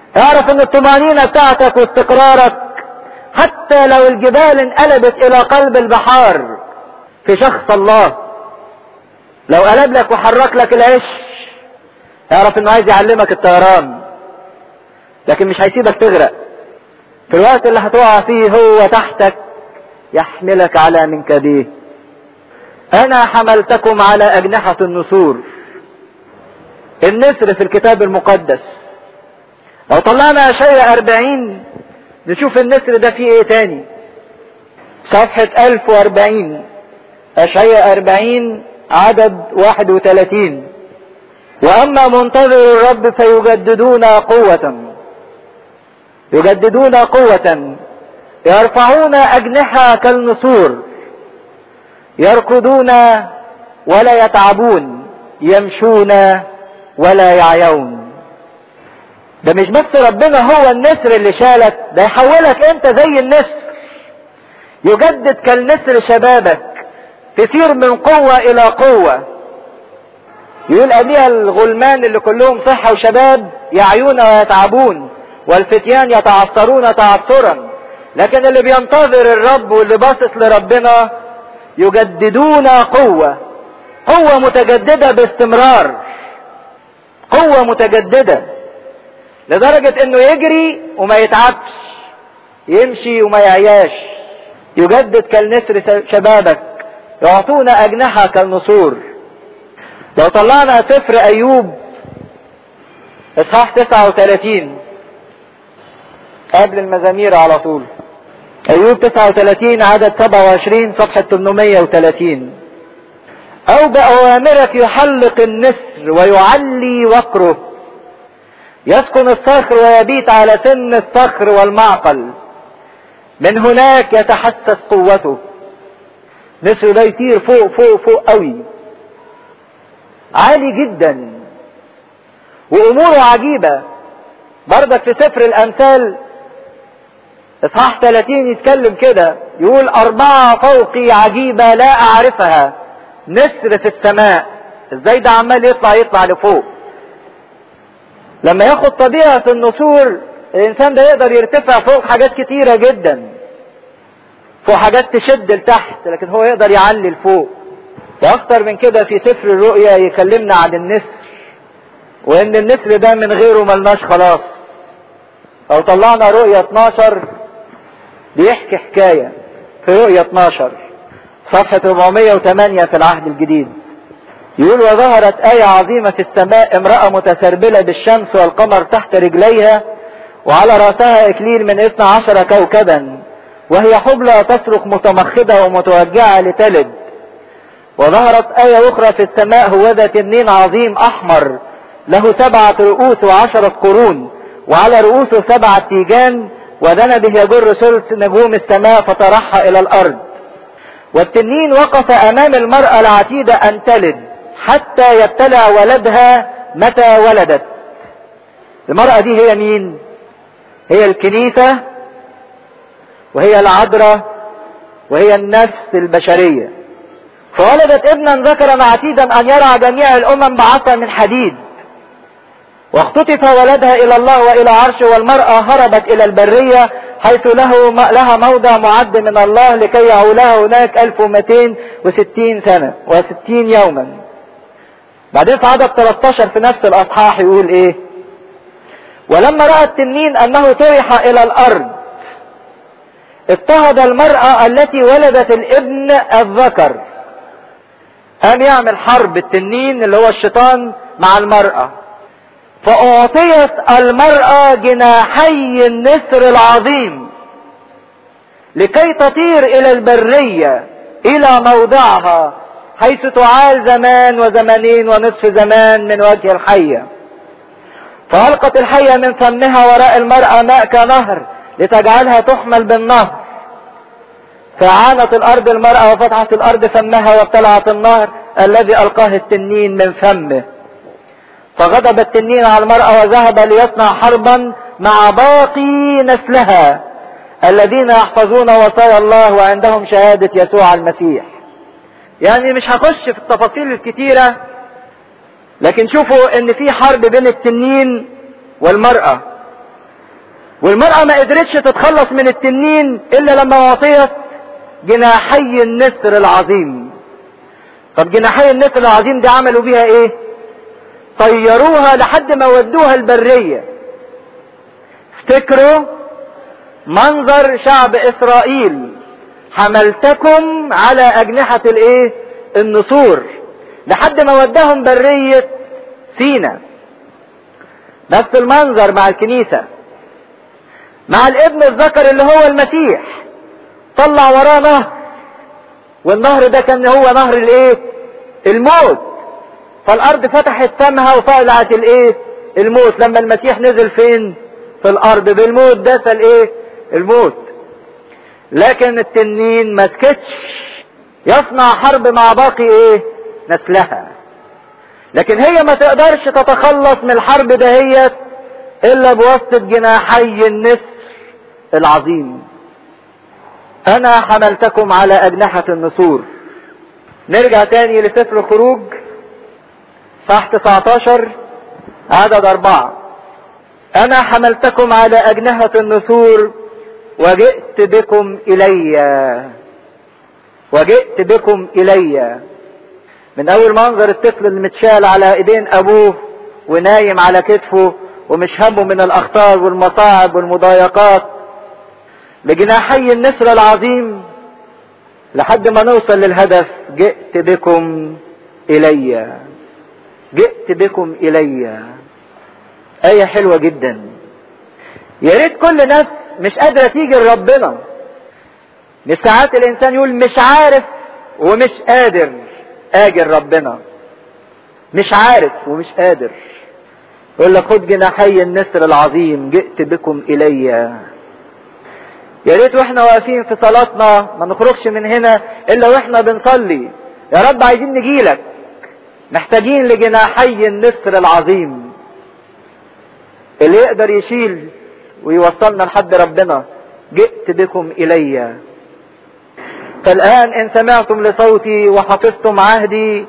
اعرف ان الطمانينة بتاعتك واستقرارك حتى لو الجبال انقلبت الى قلب البحار في شخص الله لو قلب لك وحرك لك العش اعرف انه عايز يعلمك الطيران لكن مش هيسيبك تغرق في الوقت اللي هتقع فيه هو تحتك يحملك على منكبيه انا حملتكم على اجنحة النسور النسر في الكتاب المقدس لو طلعنا شيء اربعين نشوف النسر ده فيه ايه تاني صفحة الف واربعين اشعية اربعين عدد واحد وثلاثين واما منتظر الرب فيجددون قوة يجددون قوة يرفعون اجنحة كالنسور يركضون ولا يتعبون يمشون ولا يعيون ده مش بس ربنا هو النسر اللي شالك ده يحولك انت زي النسر يجدد كالنسر شبابك تسير من قوة الى قوة يقول ابيها الغلمان اللي كلهم صحة وشباب يعيون ويتعبون والفتيان يتعثرون تعثرا لكن اللي بينتظر الرب واللي باصص لربنا يجددون قوة قوة متجددة باستمرار قوة متجددة لدرجة انه يجري وما يتعبش يمشي وما يعياش يجدد كالنسر شبابك يعطون اجنحة كالنسور لو طلعنا سفر ايوب اصحاح 39 قبل المزامير على طول ايوب 39 عدد 27 صفحة 830 او بأوامرك يحلق النسر ويعلي وقره يسكن الصخر ويبيت على سن الصخر والمعقل من هناك يتحسس قوته نسر ده يطير فوق فوق فوق قوي عالي جدا واموره عجيبة برضك في سفر الامثال اصحاح 30 يتكلم كده يقول اربعة فوقي عجيبة لا اعرفها نسر في السماء ازاي ده عمال يطلع يطلع لفوق لما ياخد طبيعة النسور الانسان ده يقدر يرتفع فوق حاجات كتيرة جدا فوق حاجات تشد لتحت لكن هو يقدر يعلي لفوق واكتر من كده في سفر الرؤيا يكلمنا عن النسر وان النسر ده من غيره ملناش خلاص لو طلعنا رؤيا 12 بيحكي حكاية في رؤيا 12 صفحة 408 في العهد الجديد يقول وظهرت آية عظيمة في السماء امرأة متسربلة بالشمس والقمر تحت رجليها وعلى رأسها إكليل من اثنى عشر كوكبا وهي حبلى تصرخ متمخضة ومتوجعة لتلد وظهرت آية أخرى في السماء هو ذا تنين عظيم أحمر له سبعة رؤوس وعشرة قرون وعلى رؤوسه سبعة تيجان ودنا به يجر ثلث نجوم السماء فطرحها إلى الأرض والتنين وقف أمام المرأة العتيدة أن تلد حتى يبتلع ولدها متى ولدت المرأة دي هي مين هي الكنيسة وهي العذراء وهي النفس البشرية فولدت ابنا ذكرا عتيدا ان يرعى جميع الامم بعصا من حديد واختطف ولدها الى الله والى عرشه والمرأة هربت الى البرية حيث له لها موضع معد من الله لكي يعولها هناك 1260 سنة و60 يوما بعدين في عدد 13 في نفس الاصحاح يقول ايه ولما رأى التنين انه طرح الى الارض اضطهد المرأة التي ولدت الابن الذكر قام يعمل حرب التنين اللي هو الشيطان مع المرأة فأعطيت المرأة جناحي النسر العظيم لكي تطير إلى البرية إلى موضعها حيث تعال زمان وزمانين ونصف زمان من وجه الحية فألقت الحية من فمها وراء المرأة ماء كنهر لتجعلها تحمل بالنهر فعانت الأرض المرأة وفتحت الأرض فمها وابتلعت النهر الذي ألقاه التنين من فمه فغضب التنين على المرأة وذهب ليصنع حربا مع باقي نسلها الذين يحفظون وصايا الله وعندهم شهادة يسوع المسيح يعني مش هخش في التفاصيل الكتيرة لكن شوفوا ان في حرب بين التنين والمرأة والمرأة ما قدرتش تتخلص من التنين الا لما وطيت جناحي النسر العظيم طب جناحي النسر العظيم دي عملوا بيها ايه طيروها لحد ما ودوها البرية افتكروا منظر شعب اسرائيل حملتكم على اجنحة الايه النسور لحد ما وداهم برية سينا نفس المنظر مع الكنيسة مع الابن الذكر اللي هو المسيح طلع وراه نهر والنهر ده كان هو نهر الايه الموت فالارض فتحت فمها وطلعت الايه الموت لما المسيح نزل فين في الارض بالموت داس الايه الموت لكن التنين ما سكتش يصنع حرب مع باقي ايه نسلها لكن هي ما تقدرش تتخلص من الحرب دهيت الا بواسطة جناحي النسر العظيم انا حملتكم على اجنحة النسور نرجع تاني لسفر الخروج صح 19 عدد اربعة انا حملتكم على اجنحة النسور وجئت بكم الي وجئت بكم الي من اول منظر الطفل اللي متشال على ايدين ابوه ونايم على كتفه ومش همه من الاخطار والمصاعب والمضايقات بجناحي النسر العظيم لحد ما نوصل للهدف جئت بكم الي جئت بكم الي ايه حلوه جدا يا ريت كل نفس مش قادره تيجي لربنا مش ساعات الانسان يقول مش عارف ومش قادر اجي ربنا مش عارف ومش قادر يقول لك خد جناحي النسر العظيم جئت بكم الي يا ريت واحنا واقفين في صلاتنا ما نخرجش من هنا الا واحنا بنصلي يا رب عايزين نجيلك محتاجين لجناحي النسر العظيم اللي يقدر يشيل ويوصلنا لحد ربنا جئت بكم الي فالآن إن سمعتم لصوتي وحفظتم عهدي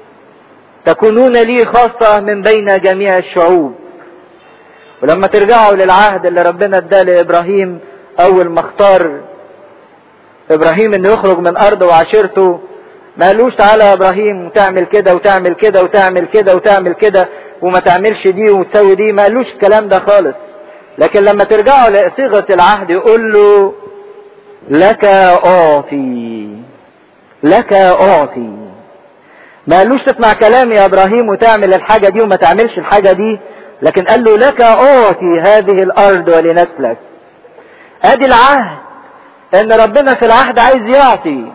تكونون لي خاصة من بين جميع الشعوب ولما ترجعوا للعهد اللي ربنا اداه لإبراهيم أول ما اختار إبراهيم إنه يخرج من أرضه وعشيرته ما قالوش تعالى يا إبراهيم وتعمل كده وتعمل كده وتعمل كده وتعمل كده وما تعملش دي وتسوي دي ما قالوش الكلام ده خالص لكن لما ترجعوا لصيغة العهد يقول له لك أعطي لك أعطي ما قالوش تسمع كلامي يا إبراهيم وتعمل الحاجة دي وما تعملش الحاجة دي لكن قال له لك أعطي هذه الأرض ولنسلك أدي العهد إن ربنا في العهد عايز يعطي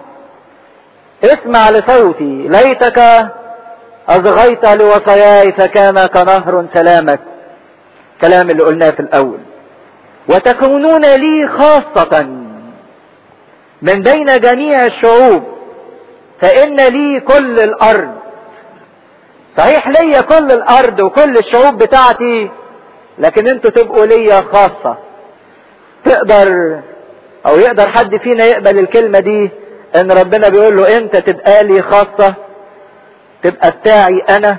اسمع لصوتي ليتك أصغيت لوصاياي فكان كنهر سلامك كلام اللي قلناه في الأول وتكونون لي خاصة من بين جميع الشعوب فإن لي كل الأرض صحيح ليا كل الأرض وكل الشعوب بتاعتي لكن انتوا تبقوا ليا خاصة تقدر أو يقدر حد فينا يقبل الكلمة دي إن ربنا بيقول له أنت تبقى لي خاصة تبقى بتاعي أنا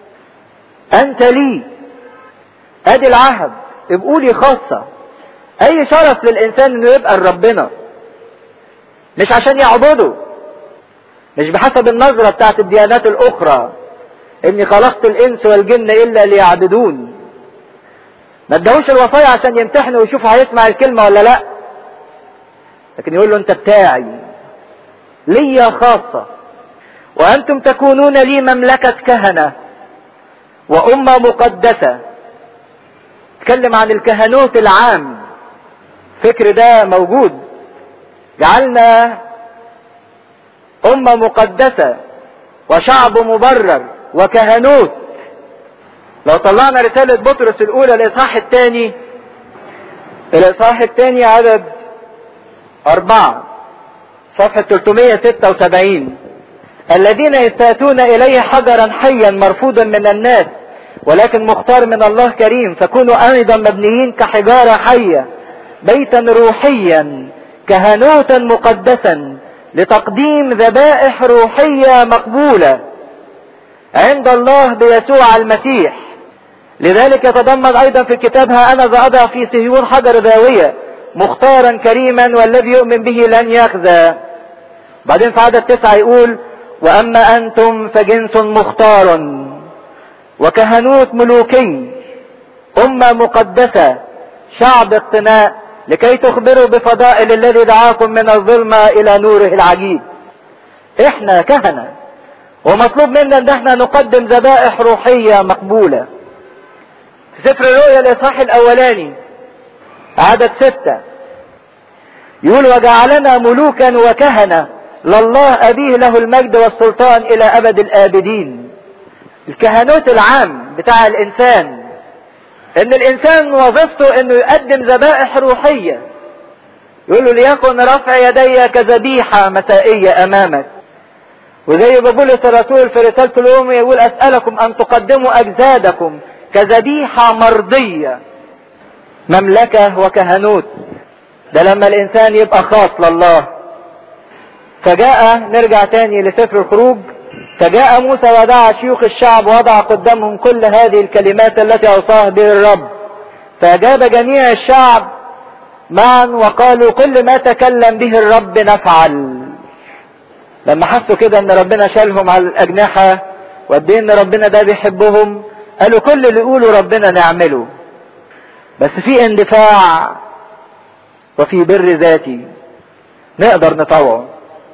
أنت لي أدي العهد ابقوا لي خاصة أي شرف للإنسان إنه يبقى لربنا مش عشان يعبده مش بحسب النظرة بتاعت الديانات الأخرى إني خلقت الإنس والجن إلا ليعبدون ما ادهوش الوصايا عشان يمتحنه ويشوف هيسمع الكلمة ولا لا لكن يقول له أنت بتاعي ليا خاصة وأنتم تكونون لي مملكة كهنة وأمة مقدسة تكلم عن الكهنوت العام فكر ده موجود جعلنا أمة مقدسة وشعب مبرر وكهنوت لو طلعنا رسالة بطرس الأولى الإصحاح الثاني الإصحاح الثاني عدد أربعة صفحة 376 الذين يستاتون إليه حجرا حيا مرفوضا من الناس ولكن مختار من الله كريم فكونوا أيضا مبنيين كحجارة حية بيتا روحيا كهنوتا مقدسا لتقديم ذبائح روحية مقبولة عند الله بيسوع المسيح لذلك يتضمن ايضا في الكتاب ها انا اضع في صهيون حجر ذاوية مختارا كريما والذي يؤمن به لن يخزى بعدين في عدد تسعة يقول واما انتم فجنس مختار وكهنوت ملوكي امة مقدسة شعب اقتناء لكي تخبروا بفضائل الذي دعاكم من الظلمة الى نوره العجيب احنا كهنة ومطلوب منا ان احنا نقدم ذبائح روحية مقبولة في سفر الرؤيا الاصحاح الاولاني عدد ستة يقول وجعلنا ملوكا وكهنة لله ابيه له المجد والسلطان الى ابد الابدين الكهنوت العام بتاع الانسان ان الانسان وظيفته انه يقدم ذبائح روحية يقول له ليكن رفع يدي كذبيحة مسائية امامك وزي ما بولس الرسول في رسالة الأم يقول أسألكم أن تقدموا أجسادكم كذبيحة مرضية مملكة وكهنوت ده لما الإنسان يبقى خاص لله فجاء نرجع تاني لسفر الخروج فجاء موسى ودعا شيوخ الشعب ووضع قدامهم كل هذه الكلمات التي أوصاه به الرب فأجاب جميع الشعب معا وقالوا كل ما تكلم به الرب نفعل لما حسوا كده ان ربنا شالهم على الاجنحة وقد ان ربنا ده بيحبهم قالوا كل اللي يقولوا ربنا نعمله بس في اندفاع وفي بر ذاتي نقدر نطوعه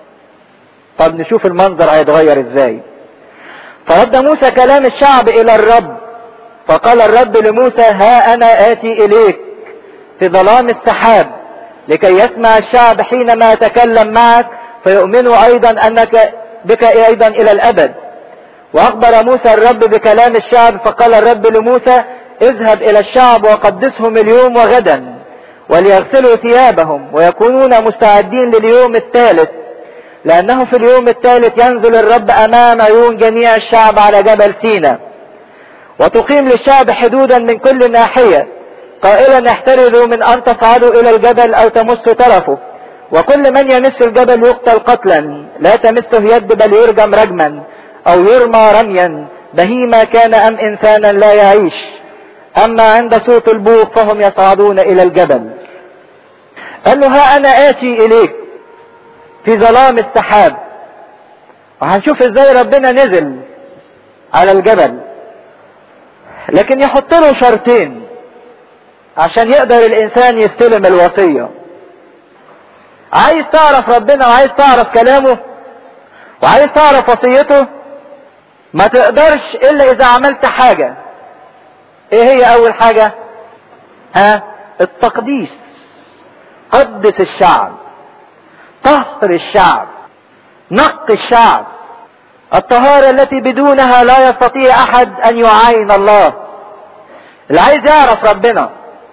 طب نشوف المنظر هيتغير ازاي فرد موسى كلام الشعب الى الرب فقال الرب لموسى ها انا اتي اليك في ظلام السحاب لكي يسمع الشعب حينما اتكلم معك فيؤمنوا ايضا انك بك ايضا الى الابد واخبر موسى الرب بكلام الشعب فقال الرب لموسى اذهب الى الشعب وقدسهم اليوم وغدا وليغسلوا ثيابهم ويكونون مستعدين لليوم الثالث لانه في اليوم الثالث ينزل الرب امام عيون جميع الشعب على جبل سينا وتقيم للشعب حدودا من كل ناحية قائلا احترزوا من ان تصعدوا الى الجبل او تمسوا طرفه وكل من يمس الجبل يقتل قتلا لا تمسه يد بل يرجم رجما او يرمى رميا بهيما كان ام انسانا لا يعيش اما عند صوت البوق فهم يصعدون الى الجبل قال له ها انا اتي اليك في ظلام السحاب وهنشوف ازاي ربنا نزل على الجبل لكن يحط له شرطين عشان يقدر الانسان يستلم الوصيه عايز تعرف ربنا وعايز تعرف كلامه وعايز تعرف وصيته ما تقدرش الا اذا عملت حاجة ايه هي اول حاجة ها التقديس قدس الشعب طهر الشعب نق الشعب الطهارة التي بدونها لا يستطيع احد ان يعاين الله اللي عايز يعرف ربنا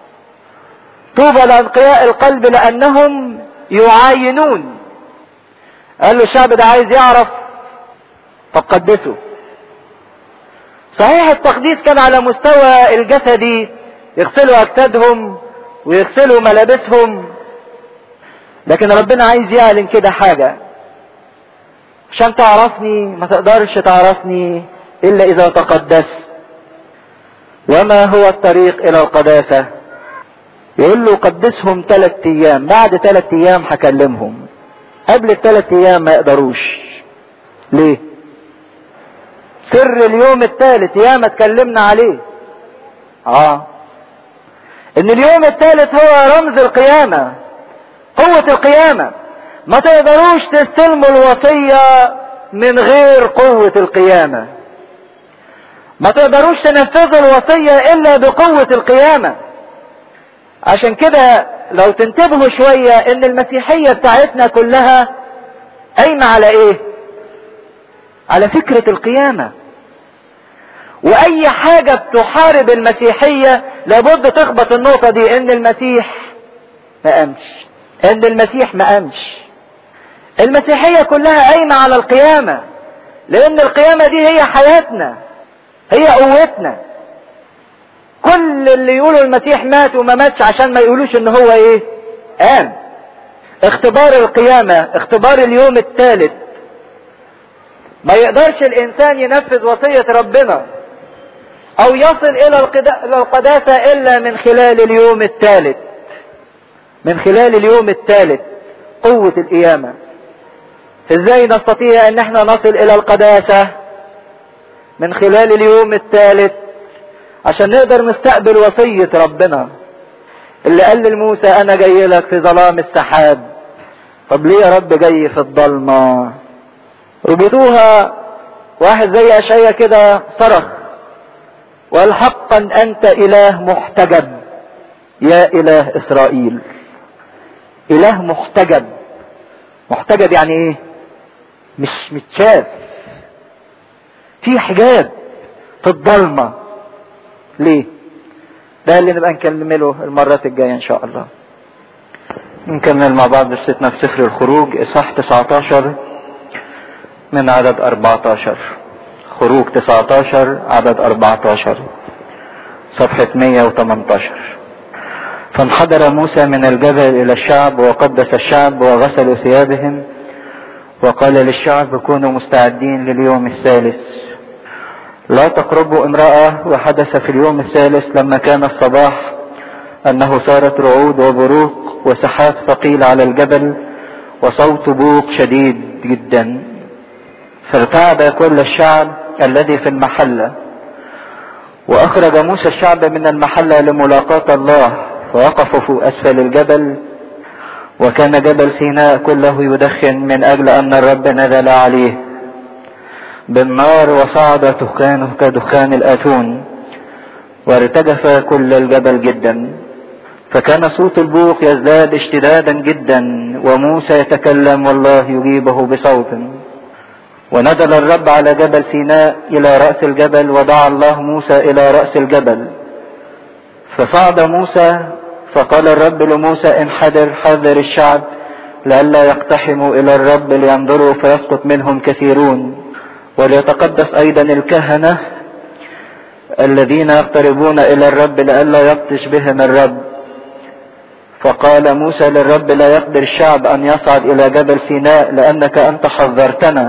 طوبى لانقياء القلب لانهم يعاينون قال له الشعب ده عايز يعرف فقدسه صحيح التقديس كان على مستوى الجسدي يغسلوا اجسادهم ويغسلوا ملابسهم لكن ربنا عايز يعلن كده حاجة عشان تعرفني ما تقدرش تعرفني الا اذا تقدست وما هو الطريق الى القداسة يقول له قدسهم ثلاث ايام بعد ثلاث ايام هكلمهم قبل الثلاث ايام ما يقدروش ليه سر اليوم الثالث ياما اتكلمنا عليه اه ان اليوم الثالث هو رمز القيامة قوة القيامة ما تقدروش تستلموا الوصية من غير قوة القيامة ما تقدروش تنفذوا الوصية الا بقوة القيامة عشان كده لو تنتبهوا شوية ان المسيحية بتاعتنا كلها قايمة على ايه على فكرة القيامة واي حاجة بتحارب المسيحية لابد تخبط النقطة دي ان المسيح ما قامش ان المسيح ما قامش المسيحية كلها قايمة على القيامة لان القيامة دي هي حياتنا هي قوتنا كل اللي يقولوا المسيح مات وما ماتش عشان ما يقولوش ان هو ايه قام اختبار القيامة اختبار اليوم الثالث ما يقدرش الانسان ينفذ وصية ربنا او يصل الى القداسة الا من خلال اليوم الثالث من خلال اليوم الثالث قوة القيامة ازاي نستطيع ان احنا نصل الى القداسة من خلال اليوم الثالث عشان نقدر نستقبل وصية ربنا اللي قال لموسى انا جاي لك في ظلام السحاب طب ليه يا رب جاي في الضلمة ربطوها واحد زي اشعيا كده صرخ وقال حقا انت اله محتجب يا اله اسرائيل اله محتجب محتجب يعني ايه مش متشاف في حجاب في الضلمة ليه ده اللي نبقى نكمله المرات الجاية ان شاء الله نكمل مع بعض قصتنا في سفر الخروج اصحاح 19 من عدد 14 خروج 19 عدد 14 صفحة 118 فانحدر موسى من الجبل إلى الشعب وقدس الشعب وغسلوا ثيابهم وقال للشعب كونوا مستعدين لليوم الثالث لا تقربوا امرأة وحدث في اليوم الثالث لما كان الصباح أنه صارت رعود وبروق وسحاب ثقيل على الجبل وصوت بوق شديد جدا فارتعد كل الشعب الذي في المحلة وأخرج موسى الشعب من المحلة لملاقاة الله ووقفوا في أسفل الجبل وكان جبل سيناء كله يدخن من أجل أن الرب نزل عليه بالنار وصعد دخانه كدخان الآتون وارتجف كل الجبل جدا فكان صوت البوق يزداد اشتدادا جدا وموسى يتكلم والله يجيبه بصوت ونزل الرب على جبل سيناء الى رأس الجبل ودعا الله موسى الى رأس الجبل فصعد موسى فقال الرب لموسى انحدر حذر الشعب لئلا يقتحموا الى الرب لينظروا فيسقط منهم كثيرون وليتقدس ايضا الكهنة الذين يقتربون الى الرب لئلا يبطش بهم الرب فقال موسى للرب لا يقدر الشعب ان يصعد الى جبل سيناء لانك انت حذرتنا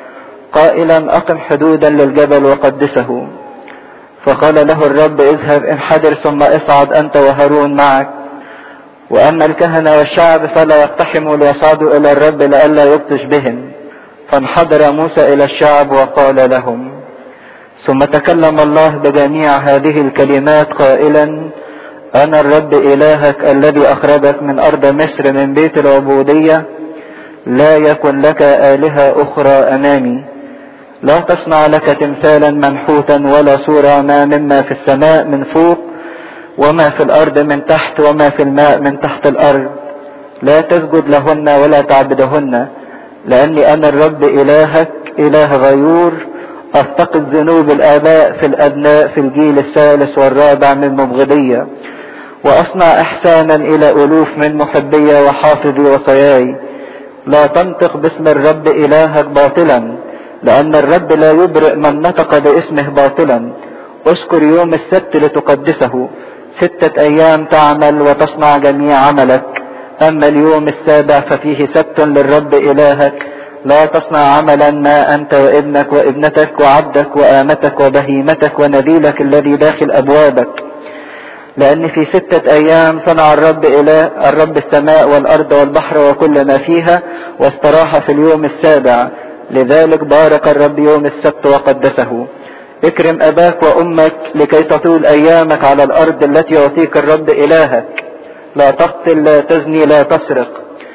قائلا اقم حدودا للجبل وقدسه فقال له الرب اذهب انحدر ثم اصعد انت وهارون معك واما الكهنه والشعب فلا يقتحموا ليصعدوا الى الرب لئلا يبطش بهم فانحدر موسى الى الشعب وقال لهم ثم تكلم الله بجميع هذه الكلمات قائلا انا الرب الهك الذي اخرجك من ارض مصر من بيت العبوديه لا يكن لك الهه اخرى امامي لا تصنع لك تمثالا منحوتا ولا صورة ما مما في السماء من فوق وما في الأرض من تحت وما في الماء من تحت الأرض لا تسجد لهن ولا تعبدهن لأني أنا الرب إلهك إله غيور أفتقد ذنوب الآباء في الأبناء في الجيل الثالث والرابع من مبغضية وأصنع إحسانا إلى ألوف من محبية وحافظي وصياي لا تنطق باسم الرب إلهك باطلا لأن الرب لا يبرئ من نطق باسمه باطلا اذكر يوم السبت لتقدسه ستة أيام تعمل وتصنع جميع عملك أما اليوم السابع ففيه سبت للرب إلهك لا تصنع عملا ما أنت وابنك وابنتك وعبدك وآمتك وبهيمتك ونذيلك الذي داخل أبوابك لأن في ستة أيام صنع الرب إله الرب السماء والأرض والبحر وكل ما فيها واستراح في اليوم السابع لذلك بارك الرب يوم السبت وقدسه اكرم اباك وامك لكي تطول ايامك على الارض التي يعطيك الرب الهك لا تقتل لا تزني لا تسرق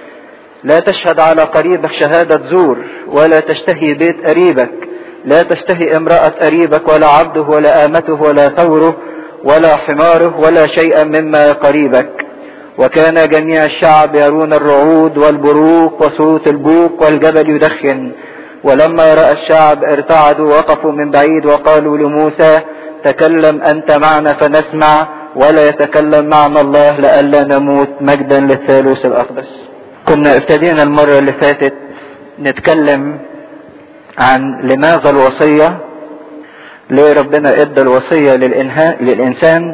لا تشهد على قريبك شهادة زور ولا تشتهي بيت قريبك لا تشتهي امرأة قريبك ولا عبده ولا آمته ولا ثوره ولا حماره ولا شيئا مما قريبك وكان جميع الشعب يرون الرعود والبروق وصوت البوق والجبل يدخن ولما رأى الشعب ارتعدوا وقفوا من بعيد وقالوا لموسى تكلم أنت معنا فنسمع ولا يتكلم معنا الله لئلا نموت مجدا للثالوث الأقدس كنا ابتدينا المرة اللي فاتت نتكلم عن لماذا الوصية ليه ربنا ادى الوصية للإنهاء للإنسان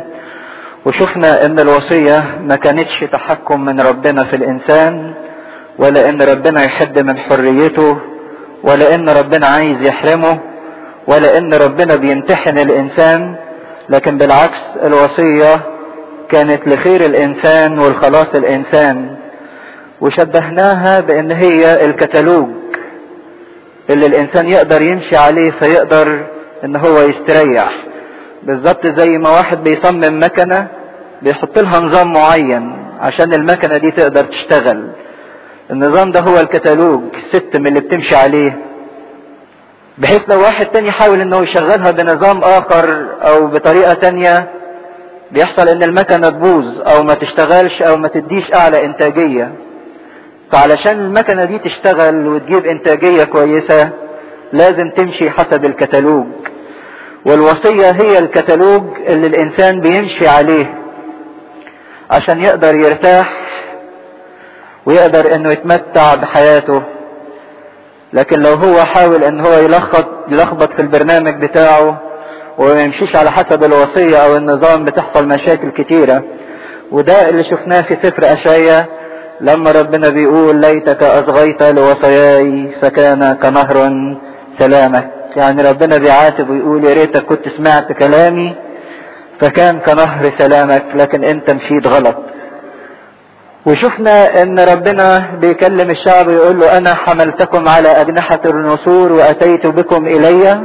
وشفنا ان الوصية ما كانتش تحكم من ربنا في الإنسان ولا ان ربنا يحد من حريته ولا ان ربنا عايز يحرمه ولا ان ربنا بيمتحن الانسان لكن بالعكس الوصية كانت لخير الانسان والخلاص الانسان وشبهناها بان هي الكتالوج اللي الانسان يقدر يمشي عليه فيقدر ان هو يستريح بالظبط زي ما واحد بيصمم مكنة بيحط لها نظام معين عشان المكنة دي تقدر تشتغل النظام ده هو الكتالوج السيستم اللي بتمشي عليه بحيث لو واحد تاني حاول انه يشغلها بنظام اخر او بطريقة تانية بيحصل ان المكنة تبوظ او ما تشتغلش او ما تديش اعلى انتاجية فعلشان المكنة دي تشتغل وتجيب انتاجية كويسة لازم تمشي حسب الكتالوج والوصية هي الكتالوج اللي الانسان بيمشي عليه عشان يقدر يرتاح ويقدر انه يتمتع بحياته لكن لو هو حاول ان هو يلخبط يلخبط في البرنامج بتاعه وما يمشيش على حسب الوصية او النظام بتحصل مشاكل كتيرة وده اللي شفناه في سفر اشعيا لما ربنا بيقول ليتك اصغيت لوصاياي فكان كنهر سلامك يعني ربنا بيعاتب ويقول يا ريتك كنت سمعت كلامي فكان كنهر سلامك لكن انت مشيت غلط وشفنا ان ربنا بيكلم الشعب ويقول له انا حملتكم على اجنحة النسور واتيت بكم الي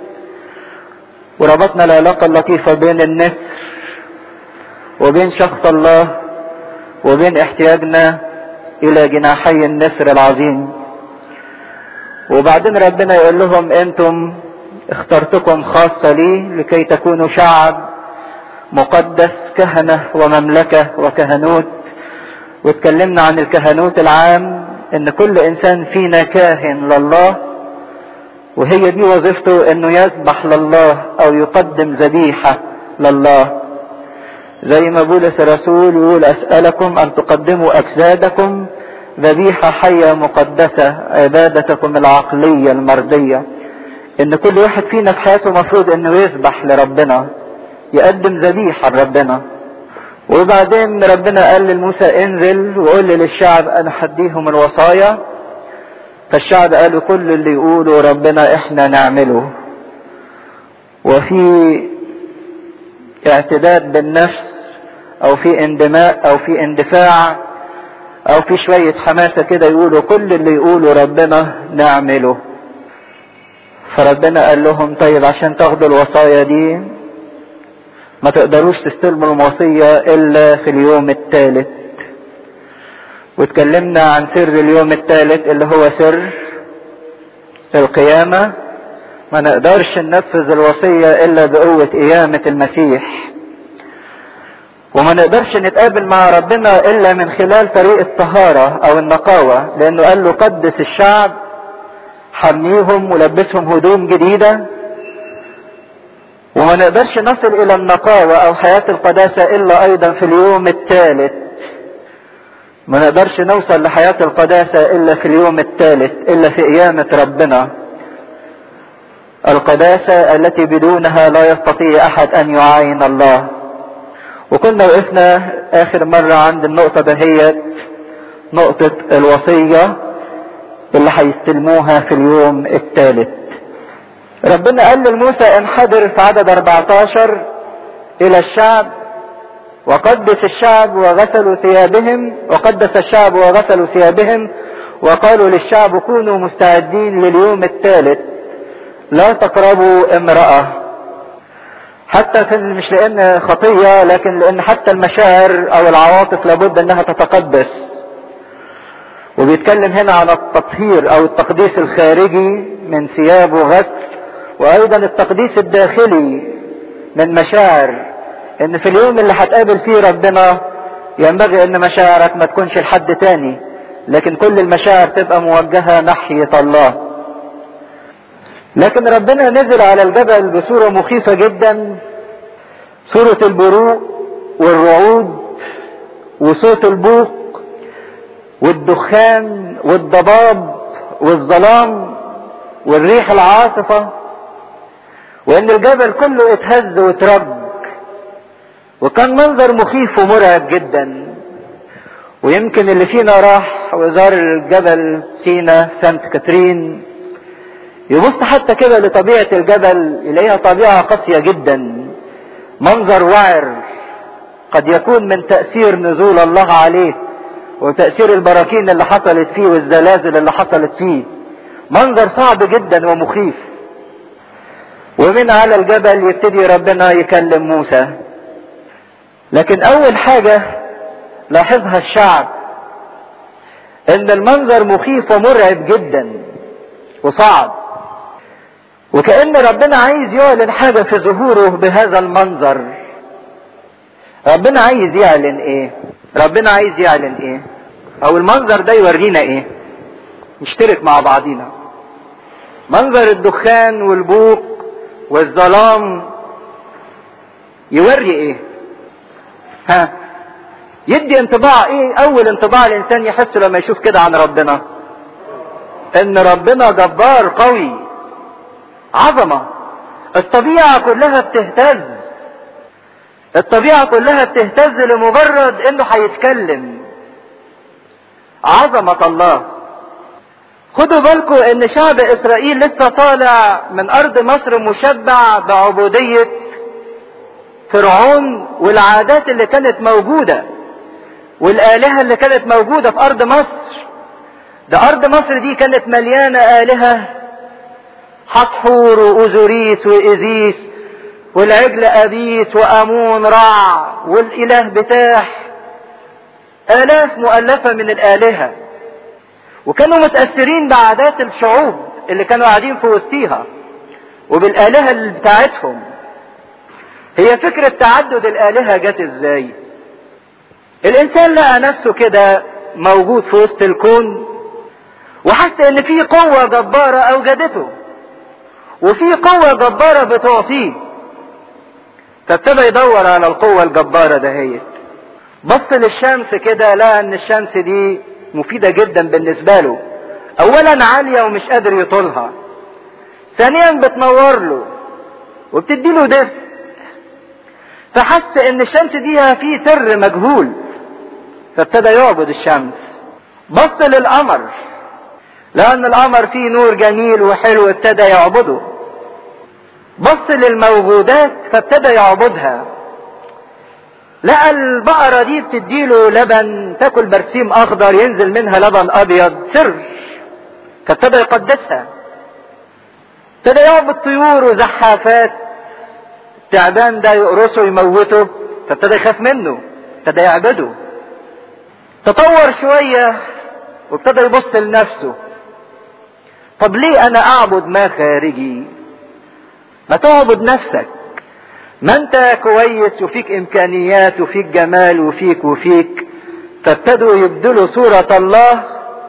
وربطنا العلاقة اللطيفة بين النسر وبين شخص الله وبين احتياجنا الى جناحي النسر العظيم وبعدين ربنا يقول لهم انتم اخترتكم خاصة لي لكي تكونوا شعب مقدس كهنة ومملكة وكهنوت واتكلمنا عن الكهنوت العام ان كل انسان فينا كاهن لله وهي دي وظيفته انه يذبح لله او يقدم ذبيحة لله زي ما بولس الرسول يقول اسألكم ان تقدموا اجسادكم ذبيحة حية مقدسة عبادتكم العقلية المرضية ان كل واحد فينا في حياته مفروض انه يذبح لربنا يقدم ذبيحة لربنا وبعدين ربنا قال لموسى انزل وقول للشعب انا حديهم الوصايا فالشعب قالوا كل اللي يقولوا ربنا احنا نعمله وفي اعتداد بالنفس او في اندماء او في اندفاع او في شوية حماسة كده يقولوا كل اللي يقولوا ربنا نعمله فربنا قال لهم طيب عشان تاخدوا الوصايا دي ما تقدروش تستلموا الوصية الا في اليوم الثالث واتكلمنا عن سر اليوم الثالث اللي هو سر القيامة ما نقدرش ننفذ الوصية الا بقوة قيامة المسيح وما نقدرش نتقابل مع ربنا الا من خلال طريق الطهارة او النقاوة لانه قال له قدس الشعب حميهم ولبسهم هدوم جديدة وما نقدرش نصل الى النقاوة او حياة القداسة الا ايضا في اليوم الثالث ما نقدرش نوصل لحياة القداسة الا في اليوم الثالث الا في قيامة ربنا القداسة التي بدونها لا يستطيع احد ان يعاين الله وكنا وقفنا اخر مرة عند النقطة دهيت نقطة الوصية اللي هيستلموها في اليوم الثالث ربنا قال لموسى انحدر في عدد 14 الى الشعب وقدس الشعب وغسلوا ثيابهم وقدس الشعب وغسلوا ثيابهم وقالوا للشعب كونوا مستعدين لليوم الثالث لا تقربوا امرأة حتى في مش لان خطية لكن لان حتى المشاعر او العواطف لابد انها تتقدس وبيتكلم هنا عن التطهير او التقديس الخارجي من ثياب وغسل وايضا التقديس الداخلي من مشاعر ان في اليوم اللي هتقابل فيه ربنا ينبغي ان مشاعرك ما تكونش لحد تاني لكن كل المشاعر تبقى موجهة ناحية الله لكن ربنا نزل على الجبل بصورة مخيفة جدا صورة البروق والرعود وصوت البوق والدخان والضباب والظلام والريح العاصفة وان الجبل كله اتهز واترج وكان منظر مخيف ومرعب جدا ويمكن اللي فينا راح وزار الجبل سينا سانت كاترين يبص حتى كده لطبيعة الجبل يلاقيها طبيعة قاسية جدا منظر وعر قد يكون من تأثير نزول الله عليه وتأثير البراكين اللي حصلت فيه والزلازل اللي حصلت فيه منظر صعب جدا ومخيف ومن على الجبل يبتدي ربنا يكلم موسى لكن اول حاجة لاحظها الشعب ان المنظر مخيف ومرعب جدا وصعب وكأن ربنا عايز يعلن حاجة في ظهوره بهذا المنظر ربنا عايز يعلن ايه ربنا عايز يعلن ايه او المنظر ده يورينا ايه نشترك مع بعضينا منظر الدخان والبوق والظلام يوري ايه ها يدي انطباع ايه اول انطباع الانسان يحس لما يشوف كده عن ربنا ان ربنا جبار قوي عظمه الطبيعه كلها بتهتز الطبيعه كلها بتهتز لمجرد انه هيتكلم عظمه الله خدوا بالكم ان شعب اسرائيل لسه طالع من ارض مصر مشبع بعبوديه فرعون والعادات اللي كانت موجوده والالهه اللي كانت موجوده في ارض مصر ده ارض مصر دي كانت مليانه الهه حتحور واوزوريس وايزيس والعجل ابيس وامون رع والاله بتاح الاف مؤلفه من الالهه وكانوا متاثرين بعادات الشعوب اللي كانوا قاعدين في وسطيها وبالالهه اللي بتاعتهم هي فكره تعدد الالهه جت ازاي الانسان لقى نفسه كده موجود في وسط الكون وحس ان في قوة جبارة اوجدته وفي قوة جبارة بتعطيه فابتدى يدور على القوة الجبارة دهيت بص للشمس كده لقى ان الشمس دي مفيدة جدا بالنسبة له اولا عالية ومش قادر يطولها ثانيا بتنور له وبتدي له دفء فحس ان الشمس دي في سر مجهول فابتدى يعبد الشمس بص للقمر لان القمر فيه نور جميل وحلو ابتدى يعبده بص للموجودات فابتدى يعبدها لقى البقرة دي بتديله لبن تاكل برسيم اخضر ينزل منها لبن ابيض سر فابتدى يقدسها ابتدى يعبد طيور وزحافات التعبان ده يقرصه يموته فابتدى يخاف منه ابتدى يعبده تطور شوية وابتدى يبص لنفسه طب ليه انا اعبد ما خارجي ما تعبد نفسك ما انت كويس وفيك امكانيات وفيك جمال وفيك وفيك فابتدوا يبدلوا صورة الله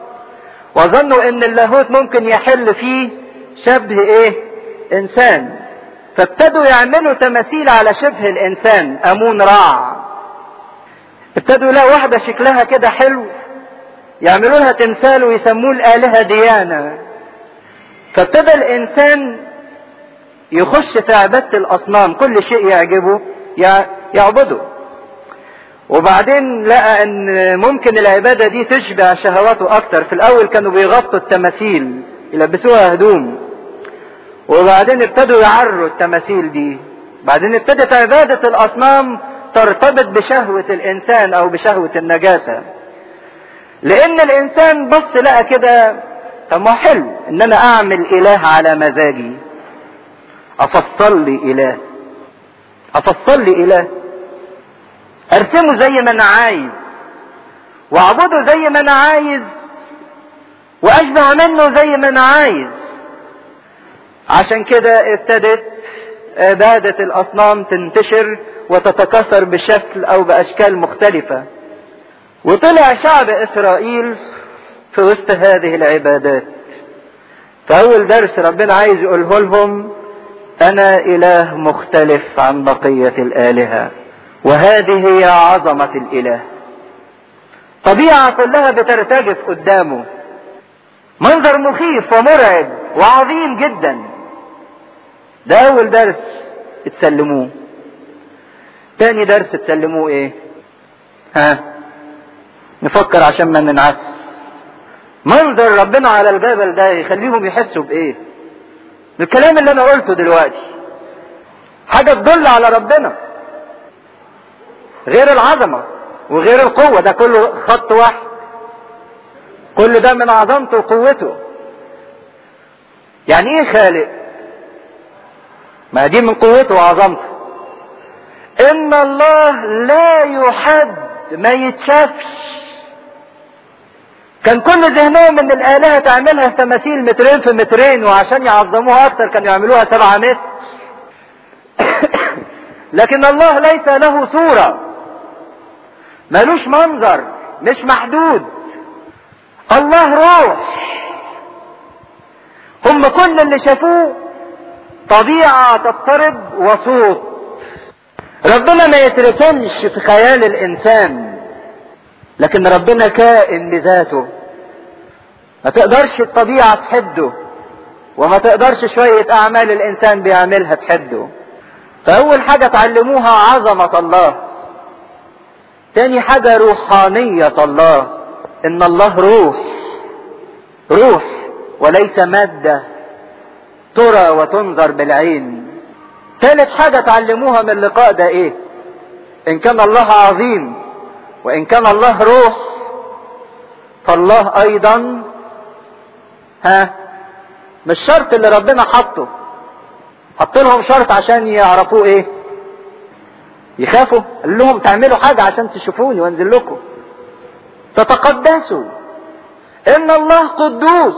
وظنوا ان اللاهوت ممكن يحل فيه شبه ايه انسان فابتدوا يعملوا تماثيل على شبه الانسان امون راع ابتدوا يلاقوا واحده شكلها كده حلو يعملوا لها تمثال ويسموه الالهه ديانه فابتدى الانسان يخش في عباده الاصنام كل شيء يعجبه يعبده وبعدين لقى ان ممكن العباده دي تشبع شهواته اكتر في الاول كانوا بيغطوا التماثيل يلبسوها هدوم وبعدين ابتدوا يعروا التماثيل دي بعدين ابتدت عبادة الأصنام ترتبط بشهوة الإنسان أو بشهوة النجاسة لأن الإنسان بص لقى كده طب ما حلو إن أنا أعمل إله على مزاجي أفصل لي إله أفصل لي إله أرسمه زي ما أنا عايز وأعبده زي ما أنا عايز وأشبع منه زي ما أنا عايز عشان كده ابتدت عبادة الأصنام تنتشر وتتكاثر بشكل أو بأشكال مختلفة وطلع شعب إسرائيل في وسط هذه العبادات فأول درس ربنا عايز يقوله لهم أنا إله مختلف عن بقية الآلهة وهذه هي عظمة الإله طبيعة كلها بترتجف قدامه منظر مخيف ومرعب وعظيم جدا ده اول درس اتسلموه تاني درس اتسلموه ايه ها نفكر عشان ما ننعس منظر ربنا على الجبل ده يخليهم يحسوا بايه الكلام اللي انا قلته دلوقتي حاجة تدل على ربنا غير العظمة وغير القوة ده كله خط واحد كل ده من عظمته وقوته يعني ايه خالق ما دي من قوته وعظمته ان الله لا يحد ما يتشافش كان كل ذهنهم ان الالهه تعملها تماثيل مترين في مترين وعشان يعظموها اكتر كانوا يعملوها سبعة متر لكن الله ليس له صورة ملوش منظر مش محدود الله روح هم كل اللي شافوه طبيعة تضطرب وصوت ربنا ما يتركنش في خيال الانسان لكن ربنا كائن بذاته ما تقدرش الطبيعة تحده وما تقدرش شوية اعمال الانسان بيعملها تحده فاول حاجة تعلموها عظمة الله تاني حاجة روحانية الله ان الله روح روح وليس مادة ترى وتنظر بالعين ثالث حاجة تعلموها من اللقاء ده ايه ان كان الله عظيم وان كان الله روح فالله ايضا ها مش شرط اللي ربنا حطه حط لهم شرط عشان يعرفوه ايه يخافوا قال لهم تعملوا حاجة عشان تشوفوني وانزل لكم تتقدسوا ان الله قدوس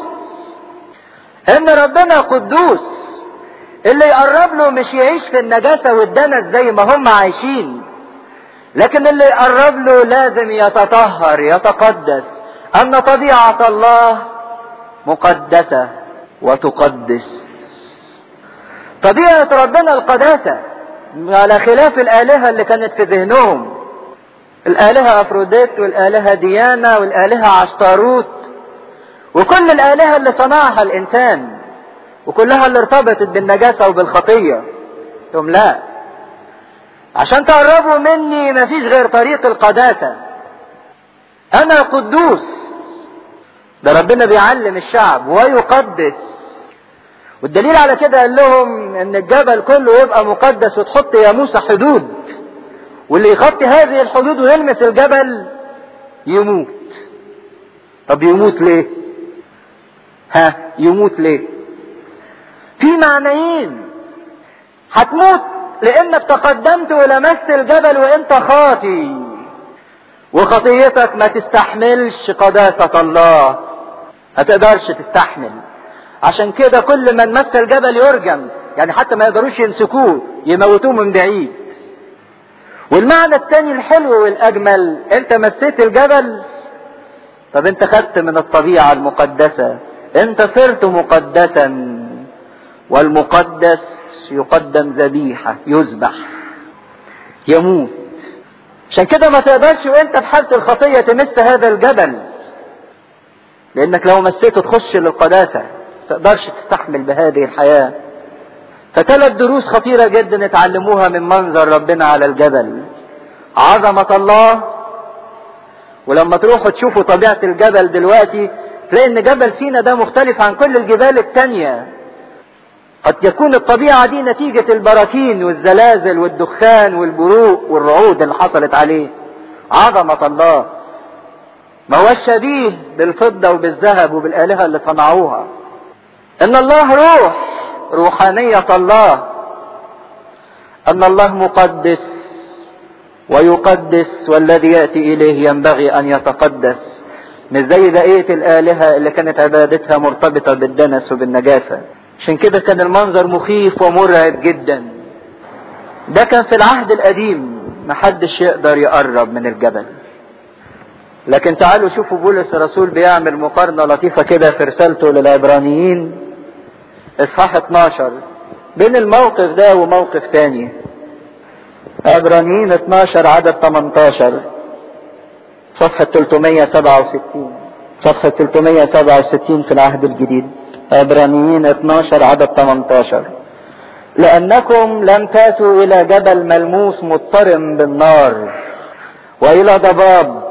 ان ربنا قدوس اللي يقرب له مش يعيش في النجاسة والدنس زي ما هم عايشين لكن اللي يقرب له لازم يتطهر يتقدس ان طبيعة الله مقدسة وتقدس طبيعة ربنا القداسة على خلاف الآلهة اللي كانت في ذهنهم الآلهة أفروديت والآلهة ديانا والآلهة عشتاروت وكل الآلهة اللي صنعها الإنسان وكلها اللي ارتبطت بالنجاسة وبالخطية يوم لا عشان تقربوا مني مفيش غير طريق القداسة أنا قدوس ده ربنا بيعلم الشعب ويقدس والدليل على كده قال لهم ان الجبل كله يبقى مقدس وتحط يا موسى حدود واللي يخطي هذه الحدود ويلمس الجبل يموت طب يموت ليه ها يموت ليه في معنيين هتموت لانك تقدمت ولمست الجبل وانت خاطي وخطيتك ما تستحملش قداسة الله ما تقدرش تستحمل عشان كده كل من مس الجبل يرجم يعني حتى ما يقدروش يمسكوه يموتوه من بعيد والمعنى الثاني الحلو والاجمل انت مسيت الجبل طب انت خدت من الطبيعة المقدسة انت صرت مقدسا والمقدس يقدم ذبيحة يذبح يموت عشان كده ما تقدرش وانت في حالة الخطية تمس هذا الجبل لانك لو مسيته تخش للقداسة تقدرش تستحمل بهذه الحياة فثلاث دروس خطيرة جدا اتعلموها من منظر ربنا على الجبل عظمة الله ولما تروحوا تشوفوا طبيعة الجبل دلوقتي تلاقي ان جبل سينا ده مختلف عن كل الجبال التانية قد يكون الطبيعة دي نتيجة البراكين والزلازل والدخان والبروق والرعود اللي حصلت عليه عظمة الله ما هو شبيه بالفضة وبالذهب وبالآلهة اللي صنعوها ان الله روح روحانية الله ان الله مقدس ويقدس والذي يأتي اليه ينبغي ان يتقدس مش زي بقية الآلهة اللي كانت عبادتها مرتبطة بالدنس وبالنجاسة عشان كده كان المنظر مخيف ومرعب جدا ده كان في العهد القديم محدش يقدر يقرب من الجبل لكن تعالوا شوفوا بولس الرسول بيعمل مقارنة لطيفة كده في رسالته للعبرانيين اصحاح 12 بين الموقف ده وموقف تاني عبرانيين 12 عدد 18 صفحة 367 صفحة 367 في العهد الجديد عبرانيين 12 عدد 18 لأنكم لم تأتوا إلى جبل ملموس مضطرم بالنار وإلى ضباب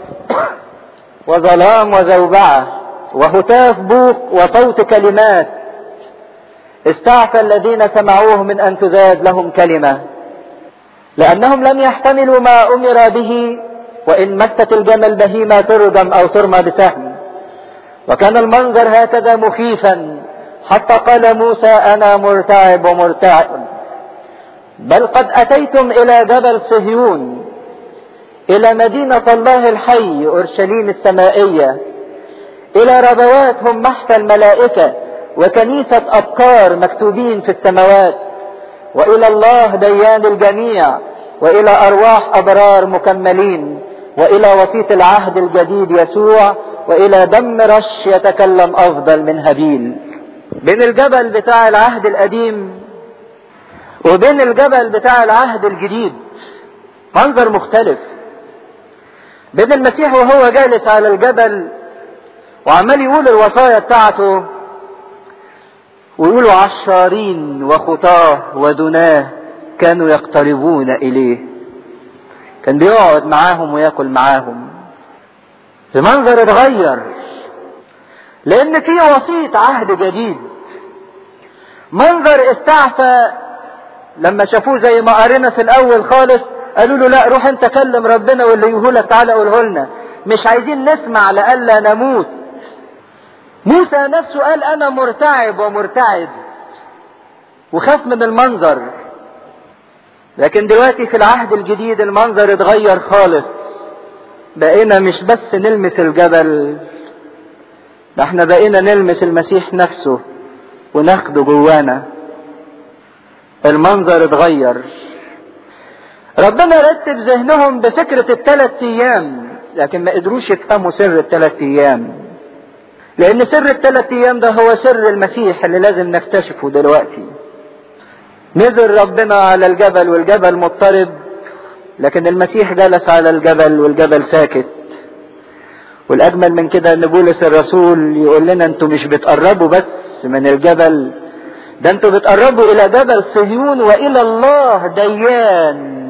وظلام وزوبعة وهتاف بوق وصوت كلمات استعفى الذين سمعوه من أن تزاد لهم كلمة لأنهم لم يحتملوا ما أمر به وإن مست الجمل بهيمة ترجم أو ترمى بسهم وكان المنظر هكذا مخيفا حتى قال موسى أنا مرتعب ومرتعب بل قد أتيتم إلى جبل صهيون إلى مدينة الله الحي أورشليم السمائية إلى ربوات هم محفى الملائكة وكنيسة أبكار مكتوبين في السماوات وإلى الله ديان الجميع وإلى أرواح أبرار مكملين وإلى وسيط العهد الجديد يسوع وإلى دم رش يتكلم أفضل من هابيل بين الجبل بتاع العهد القديم وبين الجبل بتاع العهد الجديد منظر مختلف بين المسيح وهو جالس على الجبل وعمال يقول الوصايا بتاعته ويقولوا عشارين وخطاه ودناه كانوا يقتربون اليه كان بيقعد معاهم وياكل معاهم المنظر اتغير لان في وسيط عهد جديد منظر استعفى لما شافوه زي ما قرينا في الاول خالص قالوا له لا روح انت كلم ربنا واللي يقولك تعالى قوله لنا مش عايزين نسمع لألا نموت موسى نفسه قال انا مرتعب ومرتعد وخاف من المنظر لكن دلوقتي في العهد الجديد المنظر اتغير خالص بقينا مش بس نلمس الجبل ده احنا بقينا نلمس المسيح نفسه وناخده جوانا المنظر اتغير ربنا رتب ذهنهم بفكرة الثلاث ايام لكن ما قدروش يفهموا سر الثلاث ايام لان سر الثلاث ايام ده هو سر المسيح اللي لازم نكتشفه دلوقتي نزل ربنا على الجبل والجبل مضطرب لكن المسيح جلس على الجبل والجبل ساكت والاجمل من كده ان بولس الرسول يقول لنا انتوا مش بتقربوا بس من الجبل ده انتوا بتقربوا الى جبل صهيون والى الله ديان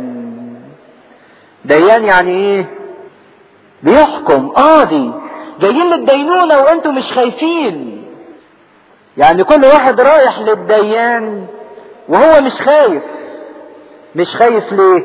ديان يعني ايه بيحكم قاضي جايين للدينونة وانتوا مش خايفين يعني كل واحد رايح للديان وهو مش خايف مش خايف ليه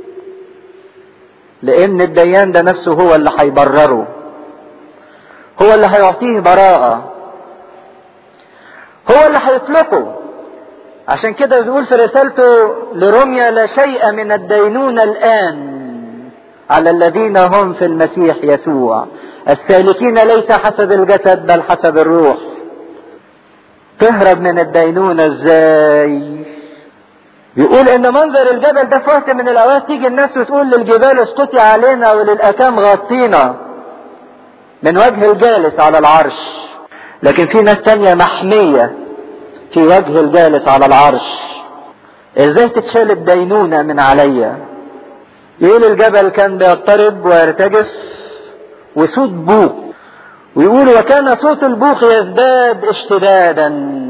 لان الديان ده نفسه هو اللي هيبرره هو اللي هيعطيه براءة هو اللي هيطلقه عشان كده بيقول في رسالته لروميا لا شيء من الدينونة الآن على الذين هم في المسيح يسوع السالكين ليس حسب الجسد بل حسب الروح تهرب من الدينونة ازاي بيقول ان منظر الجبل ده في وقت من الاوقات تيجي الناس وتقول للجبال اسقطي علينا وللاكام غطينا من وجه الجالس على العرش لكن في ناس تانية محمية في وجه الجالس على العرش ازاي تتشال الدينونة من عليا يقول الجبل كان بيضطرب ويرتجف وصوت بوق ويقول وكان صوت البوق يزداد اشتدادا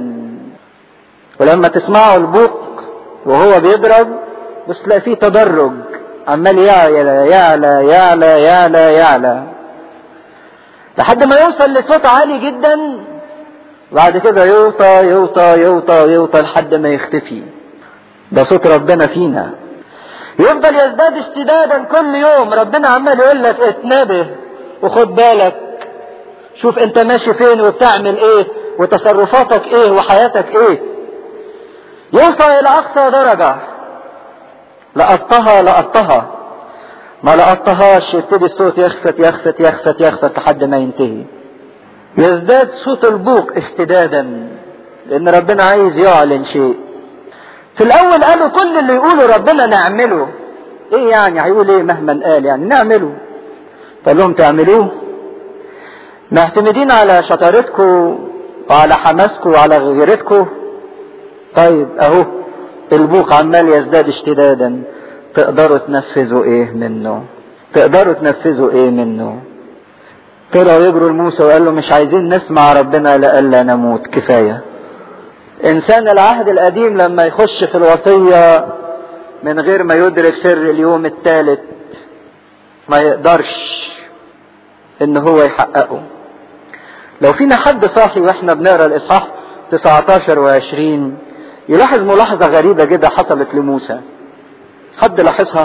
ولما تسمعوا البوق وهو بيضرب بس تلاقي فيه تدرج عمال يعلى يعلى يعلى يعلى يعلى لحد ما يوصل لصوت عالي جدا بعد كده يوطى يوطى يوطى يوطى لحد ما يختفي ده صوت ربنا فينا يفضل يزداد اشتدادا كل يوم ربنا عمال يقول لك اتنبه وخد بالك شوف انت ماشي فين وبتعمل ايه وتصرفاتك ايه وحياتك ايه يوصل الى اقصى درجة لقطها لقطها ما لقطهاش يبتدي الصوت يخفت يخفت يخفت يخفت لحد ما ينتهي يزداد صوت البوق اشتدادا لان ربنا عايز يعلن شيء في الاول قالوا كل اللي يقوله ربنا نعمله ايه يعني هيقول ايه مهما قال يعني نعمله قال لهم تعملوه معتمدين على شطارتكم وعلى حماسكم وعلى غيرتكم طيب اهو البوق عمال يزداد اشتدادا تقدروا تنفذوا ايه منه تقدروا تنفذوا ايه منه طلعوا يجروا لموسى وقال له مش عايزين نسمع ربنا لألا نموت كفاية انسان العهد القديم لما يخش في الوصية من غير ما يدرك سر اليوم الثالث ما يقدرش ان هو يحققه لو فينا حد صاحي واحنا بنقرا الاصحاح 19 و20 يلاحظ ملاحظة غريبة جدا حصلت لموسى حد لاحظها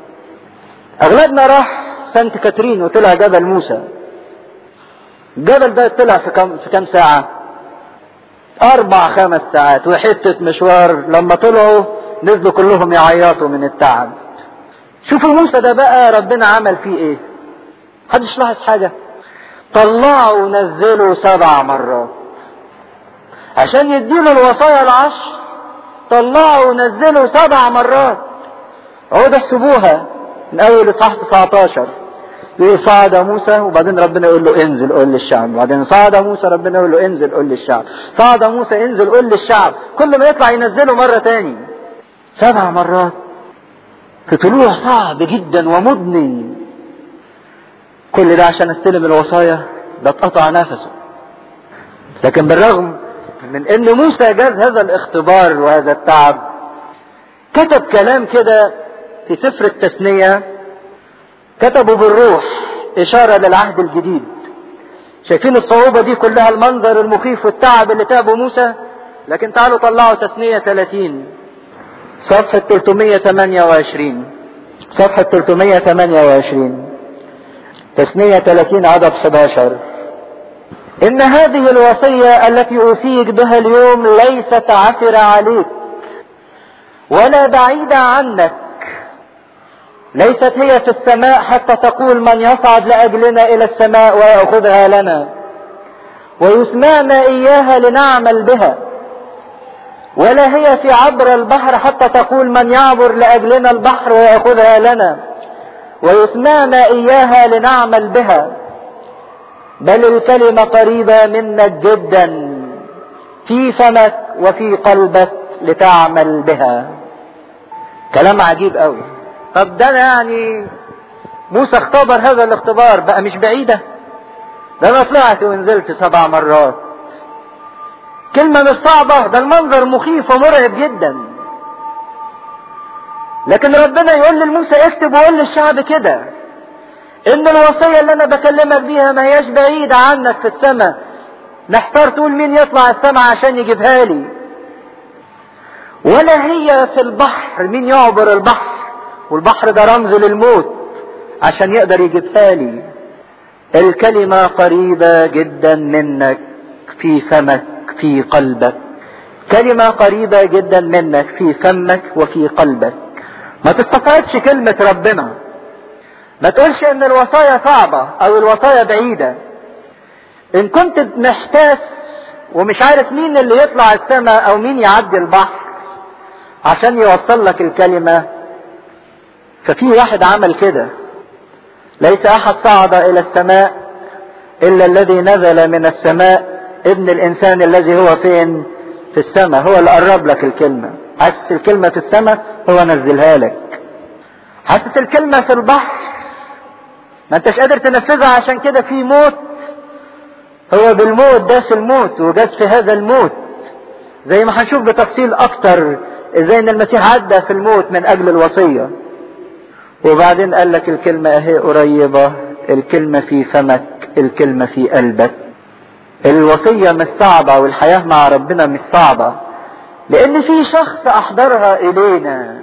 اغلبنا راح سانت كاترين وطلع جبل موسى الجبل ده طلع في كم في كام ساعة أربع خمس ساعات وحتة مشوار لما طلعوا نزلوا كلهم يعيطوا من التعب شوفوا موسى ده بقى ربنا عمل فيه ايه محدش لاحظ حاجة طلعوا ونزلوا سبع مرات عشان يديله الوصايا العشر طلعوا ونزلوا سبع مرات اقعدوا احسبوها من اول اصحاح 19 يقول صعد موسى وبعدين ربنا يقول له انزل قول للشعب وبعدين صعد موسى ربنا يقول له انزل قول للشعب صعد موسى انزل قول للشعب كل ما يطلع ينزله مرة تاني سبع مرات في طلوع صعب جدا ومضني كل ده عشان استلم الوصايا ده اتقطع نفسه لكن بالرغم من ان موسى جاز هذا الاختبار وهذا التعب كتب كلام كده في سفر التثنية كتبوا بالروح اشارة للعهد الجديد شايفين الصعوبة دي كلها المنظر المخيف والتعب اللي تعبه موسى لكن تعالوا طلعوا تثنية 30 صفحة 328 صفحة 328 تثنية 30 عدد 11 إن هذه الوصية التي أوصيك بها اليوم ليست عسرة عليك ولا بعيدة عنك ليست هي في السماء حتى تقول من يصعد لأجلنا إلى السماء ويأخذها لنا ويسمعنا إياها لنعمل بها ولا هي في عبر البحر حتى تقول من يعبر لأجلنا البحر ويأخذها لنا ويسمعنا إياها لنعمل بها بل الكلمة قريبة منك جدا في فمك وفي قلبك لتعمل بها كلام عجيب قوي طب ده أنا يعني موسى اختبر هذا الاختبار بقى مش بعيدة ده انا طلعت ونزلت سبع مرات كلمة مش صعبة ده المنظر مخيف ومرعب جدا لكن ربنا يقول لموسى اكتب وقول للشعب كده ان الوصية اللي انا بكلمك بيها ما هياش بعيدة عنك في السماء نحتار تقول مين يطلع السماء عشان يجيبها لي ولا هي في البحر مين يعبر البحر والبحر ده رمز للموت عشان يقدر يجيبها لي الكلمة قريبة جدا منك في فمك في قلبك كلمة قريبة جدا منك في فمك وفي قلبك ما تستطعبش كلمة ربنا ما تقولش ان الوصايا صعبة او الوصايا بعيدة ان كنت محتاس ومش عارف مين اللي يطلع السماء او مين يعدي البحر عشان يوصل لك الكلمة ففي واحد عمل كده ليس احد صعد الى السماء الا الذي نزل من السماء ابن الانسان الذي هو فين في السماء هو اللي قرب لك الكلمة حاسس الكلمة في السماء هو نزلها لك حاسس الكلمة في البحر ما انتش قادر تنفذها عشان كده في موت هو بالموت داس الموت وجاز في هذا الموت زي ما هنشوف بتفصيل اكتر ازاي ان المسيح عدى في الموت من اجل الوصية وبعدين قال لك الكلمة اهي قريبة الكلمة في فمك الكلمة في قلبك الوصية مش صعبة والحياة مع ربنا مش صعبة لان في شخص احضرها الينا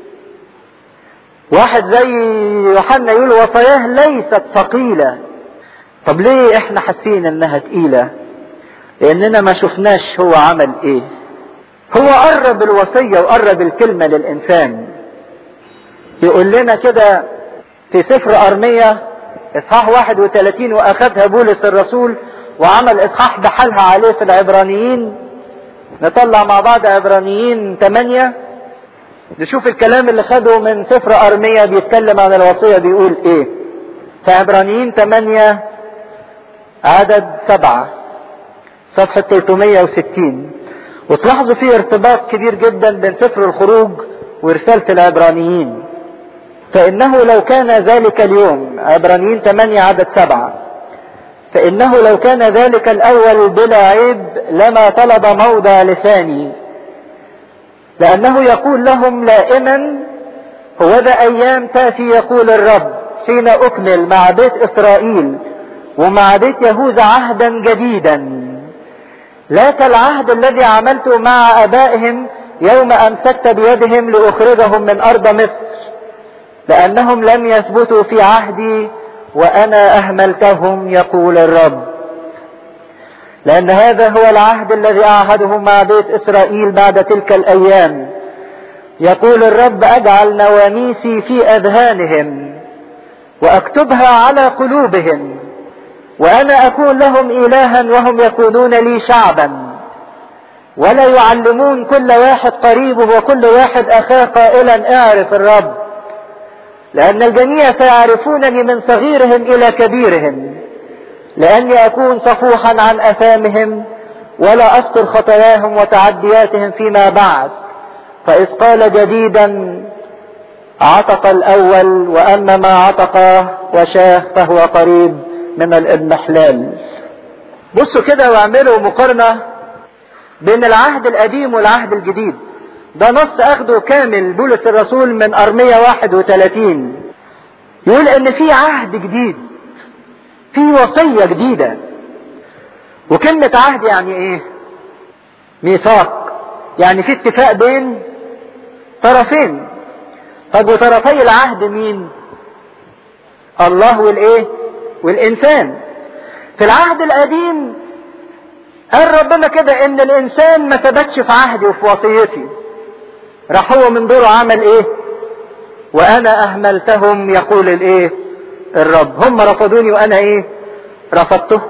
واحد زي يوحنا يقول وصاياه ليست ثقيلة طب ليه احنا حاسين انها تقيلة لاننا ما شفناش هو عمل ايه هو قرب الوصية وقرب الكلمة للانسان يقول لنا كده في سفر ارمية اصحاح 31 واخذها بولس الرسول وعمل اصحاح بحالها عليه في العبرانيين نطلع مع بعض عبرانيين 8 نشوف الكلام اللي خده من سفر ارمية بيتكلم عن الوصية بيقول ايه في عبرانيين 8 عدد 7 صفحة 360 وتلاحظوا فيه ارتباط كبير جدا بين سفر الخروج ورسالة العبرانيين فإنه لو كان ذلك اليوم عبرانيين 8 عدد 7 فإنه لو كان ذلك الأول بلا عيب لما طلب موضع لساني لأنه يقول لهم لائما هو ذا أيام تأتي يقول الرب حين أكمل مع بيت إسرائيل ومع بيت يهوذا عهدا جديدا لا كالعهد الذي عملته مع آبائهم يوم امسكت بيدهم لاخرجهم من ارض مصر لانهم لم يثبتوا في عهدي وانا اهملتهم يقول الرب لان هذا هو العهد الذي اعهده مع بيت اسرائيل بعد تلك الايام يقول الرب اجعل نواميسي في اذهانهم واكتبها على قلوبهم وانا اكون لهم الها وهم يكونون لي شعبا ولا يعلمون كل واحد قريبه وكل واحد اخاه قائلا اعرف الرب لان الجميع سيعرفونني من صغيرهم الى كبيرهم لاني اكون صفوحا عن اثامهم ولا استر خطاياهم وتعدياتهم فيما بعد فاذ قال جديدا عتق الاول واما ما عتق وشاه فهو قريب من الاضمحلال بصوا كده واعملوا مقارنه بين العهد القديم والعهد الجديد ده نص اخده كامل بولس الرسول من ارمية 31 يقول ان في عهد جديد في وصية جديدة وكلمة عهد يعني ايه ميثاق يعني في اتفاق بين طرفين طب وطرفي العهد مين الله والايه والانسان في العهد القديم قال ربنا كده ان الانسان ما ثبتش في عهدي وفي وصيتي راح هو من دوره عمل ايه وانا اهملتهم يقول الايه الرب هم رفضوني وانا ايه رفضته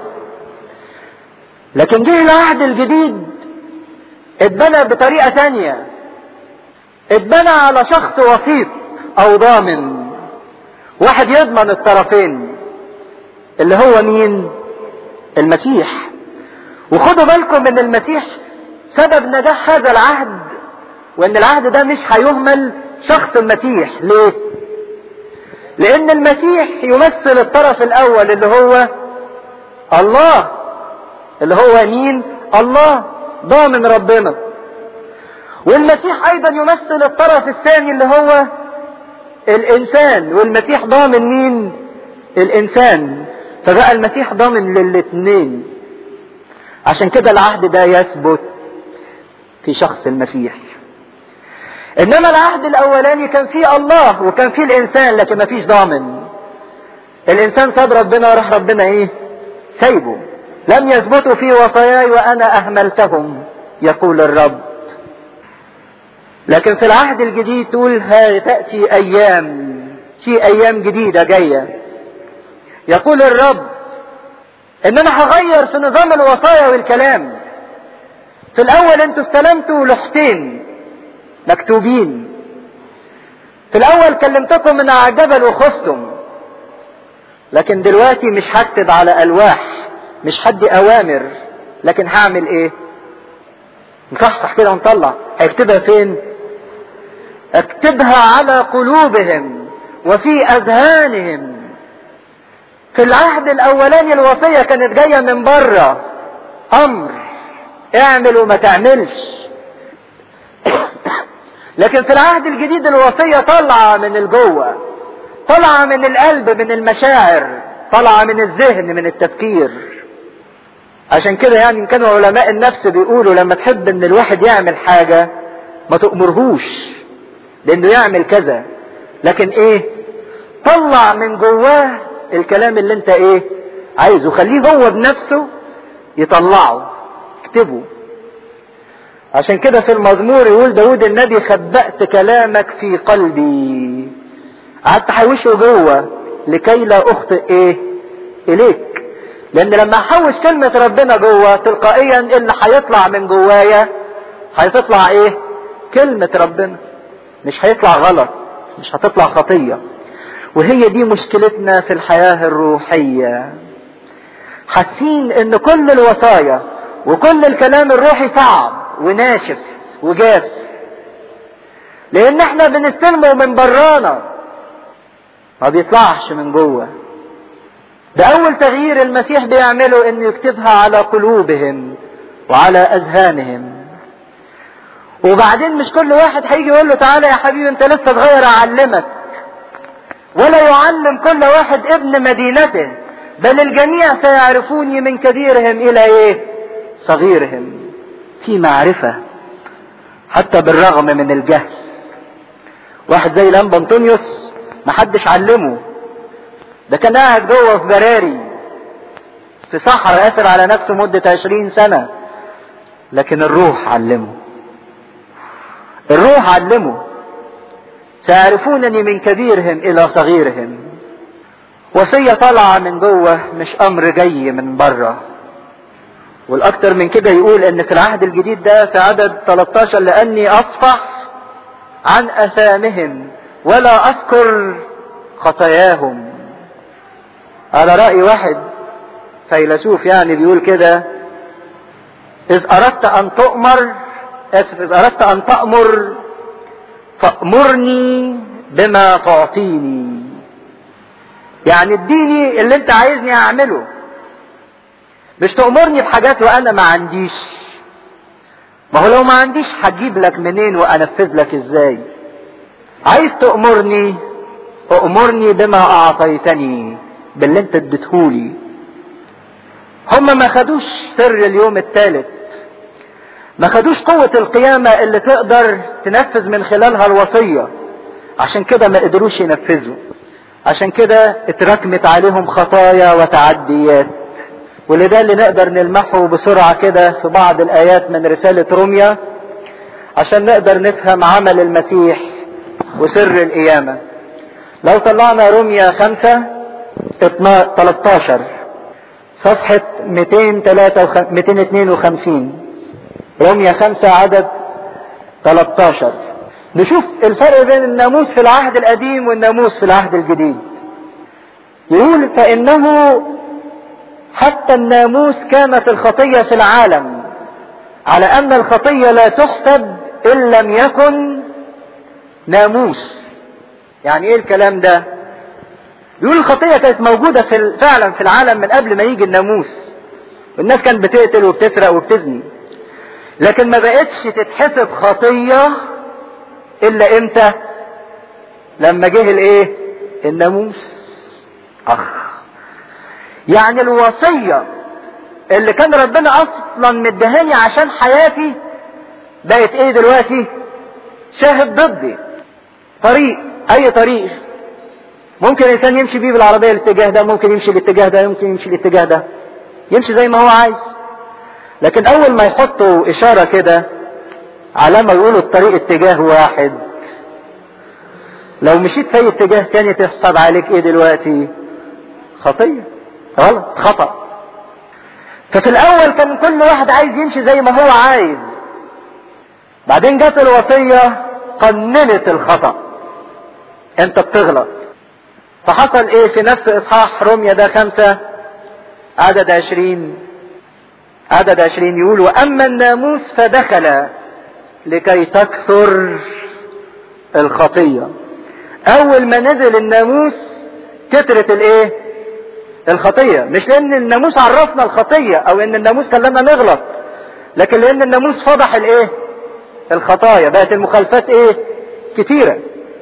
لكن جه العهد الجديد اتبنى بطريقة تانية اتبنى على شخص وسيط او ضامن واحد يضمن الطرفين اللي هو مين المسيح وخدوا بالكم ان المسيح سبب نجاح هذا العهد وان العهد ده مش هيهمل شخص المسيح ليه لان المسيح يمثل الطرف الاول اللي هو الله اللي هو مين الله ضامن ربنا والمسيح ايضا يمثل الطرف الثاني اللي هو الانسان والمسيح ضامن مين الانسان فبقى المسيح ضامن للاثنين عشان كده العهد ده يثبت في شخص المسيح انما العهد الاولاني كان فيه الله وكان فيه الانسان لكن ما فيش ضامن الانسان ساب ربنا وراح ربنا ايه سايبه لم يثبتوا في وصاياي وانا اهملتهم يقول الرب لكن في العهد الجديد تقول ها تأتي ايام في ايام جديدة جاية يقول الرب ان انا هغير في نظام الوصايا والكلام في الاول انتوا استلمتوا لوحتين مكتوبين في الاول كلمتكم من على الجبل وخفتم لكن دلوقتي مش هكتب على الواح مش هدي اوامر لكن هعمل ايه نصحصح كده ونطلع هيكتبها فين اكتبها على قلوبهم وفي اذهانهم في العهد الاولاني الوصية كانت جاية من بره امر اعمل وما تعملش لكن في العهد الجديد الوصية طالعة من الجوه طالعة من القلب من المشاعر طالعة من الذهن من التفكير عشان كده يعني كانوا علماء النفس بيقولوا لما تحب ان الواحد يعمل حاجة ما تأمرهوش لانه يعمل كذا لكن ايه طلع من جواه الكلام اللي انت ايه عايزه خليه هو بنفسه يطلعه اكتبه عشان كده في المزمور يقول داود النبي خبأت كلامك في قلبي قعدت احوشه جوه لكي لا اخطئ ايه اليك لان لما احوش كلمة ربنا جوه تلقائيا اللي هيطلع من جوايا هيتطلع ايه كلمة ربنا مش هيطلع غلط مش هتطلع خطية وهي دي مشكلتنا في الحياة الروحية حاسين ان كل الوصايا وكل الكلام الروحي صعب وناشف وجاف لان احنا بنستلمه من برانا ما بيطلعش من جوه ده اول تغيير المسيح بيعمله انه يكتبها على قلوبهم وعلى اذهانهم وبعدين مش كل واحد هيجي يقول له تعالى يا حبيبي انت لسه صغير اعلمك ولا يعلم كل واحد ابن مدينته بل الجميع سيعرفوني من كبيرهم الى ايه صغيرهم في معرفة حتى بالرغم من الجهل واحد زي الانبا انطونيوس محدش علمه ده كان قاعد جوه في براري في صحراء قافل على نفسه مدة عشرين سنة لكن الروح علمه الروح علمه سيعرفونني من كبيرهم الى صغيرهم وصية طالعة من جوه مش امر جاي من بره والاكتر من كده يقول ان في العهد الجديد ده في عدد 13 لاني اصفح عن اثامهم ولا اذكر خطاياهم على رأي واحد فيلسوف يعني بيقول كده اذ اردت ان تؤمر اسف اذ اردت ان تأمر فأمرني بما تعطيني يعني اديني اللي انت عايزني اعمله مش تأمرني بحاجات وانا ما عنديش ما هو لو ما عنديش هجيب لك منين وانفذ لك ازاي عايز تأمرني أمرني بما أعطيتني باللي أنت اديتهولي هم ما خدوش سر اليوم الثالث ما خدوش قوة القيامة اللي تقدر تنفذ من خلالها الوصية عشان كده ما قدروش ينفذوا عشان كده اتراكمت عليهم خطايا وتعديات ولده اللي نقدر نلمحه بسرعة كده في بعض الآيات من رسالة روميا عشان نقدر نفهم عمل المسيح وسر القيامة لو طلعنا روميا خمسة 13 صفحة 252 روميا خمسة عدد 13 نشوف الفرق بين الناموس في العهد القديم والناموس في العهد الجديد يقول فإنه حتى الناموس كانت الخطية في العالم على أن الخطية لا تحسب إن لم يكن ناموس يعني ايه الكلام ده يقول الخطيه كانت موجوده في فعلا في العالم من قبل ما يجي الناموس والناس كانت بتقتل وبتسرق وبتزني لكن ما بقتش تتحسب خطيه الا امتى لما جه الايه الناموس اخ يعني الوصيه اللي كان ربنا اصلا مدهاني عشان حياتي بقت ايه دلوقتي شاهد ضدي طريق اي طريق ممكن الانسان يمشي بيه بالعربيه الاتجاه ده ممكن يمشي الاتجاه ده ممكن يمشي الاتجاه ده يمشي زي ما هو عايز لكن اول ما يحطوا اشاره كده علامه يقولوا الطريق اتجاه واحد لو مشيت في اي اتجاه تاني تحسب عليك ايه دلوقتي خطيه غلط خطا ففي الاول كان كل واحد عايز يمشي زي ما هو عايز بعدين جت الوصيه قننت الخطأ انت بتغلط فحصل ايه في نفس اصحاح روميا ده خمسة عدد عشرين عدد عشرين يقول واما الناموس فدخل لكي تكثر الخطية اول ما نزل الناموس كترت الايه الخطية مش لان الناموس عرفنا الخطية او ان الناموس خلانا نغلط لكن لان الناموس فضح الايه الخطايا بقت المخالفات ايه كتيرة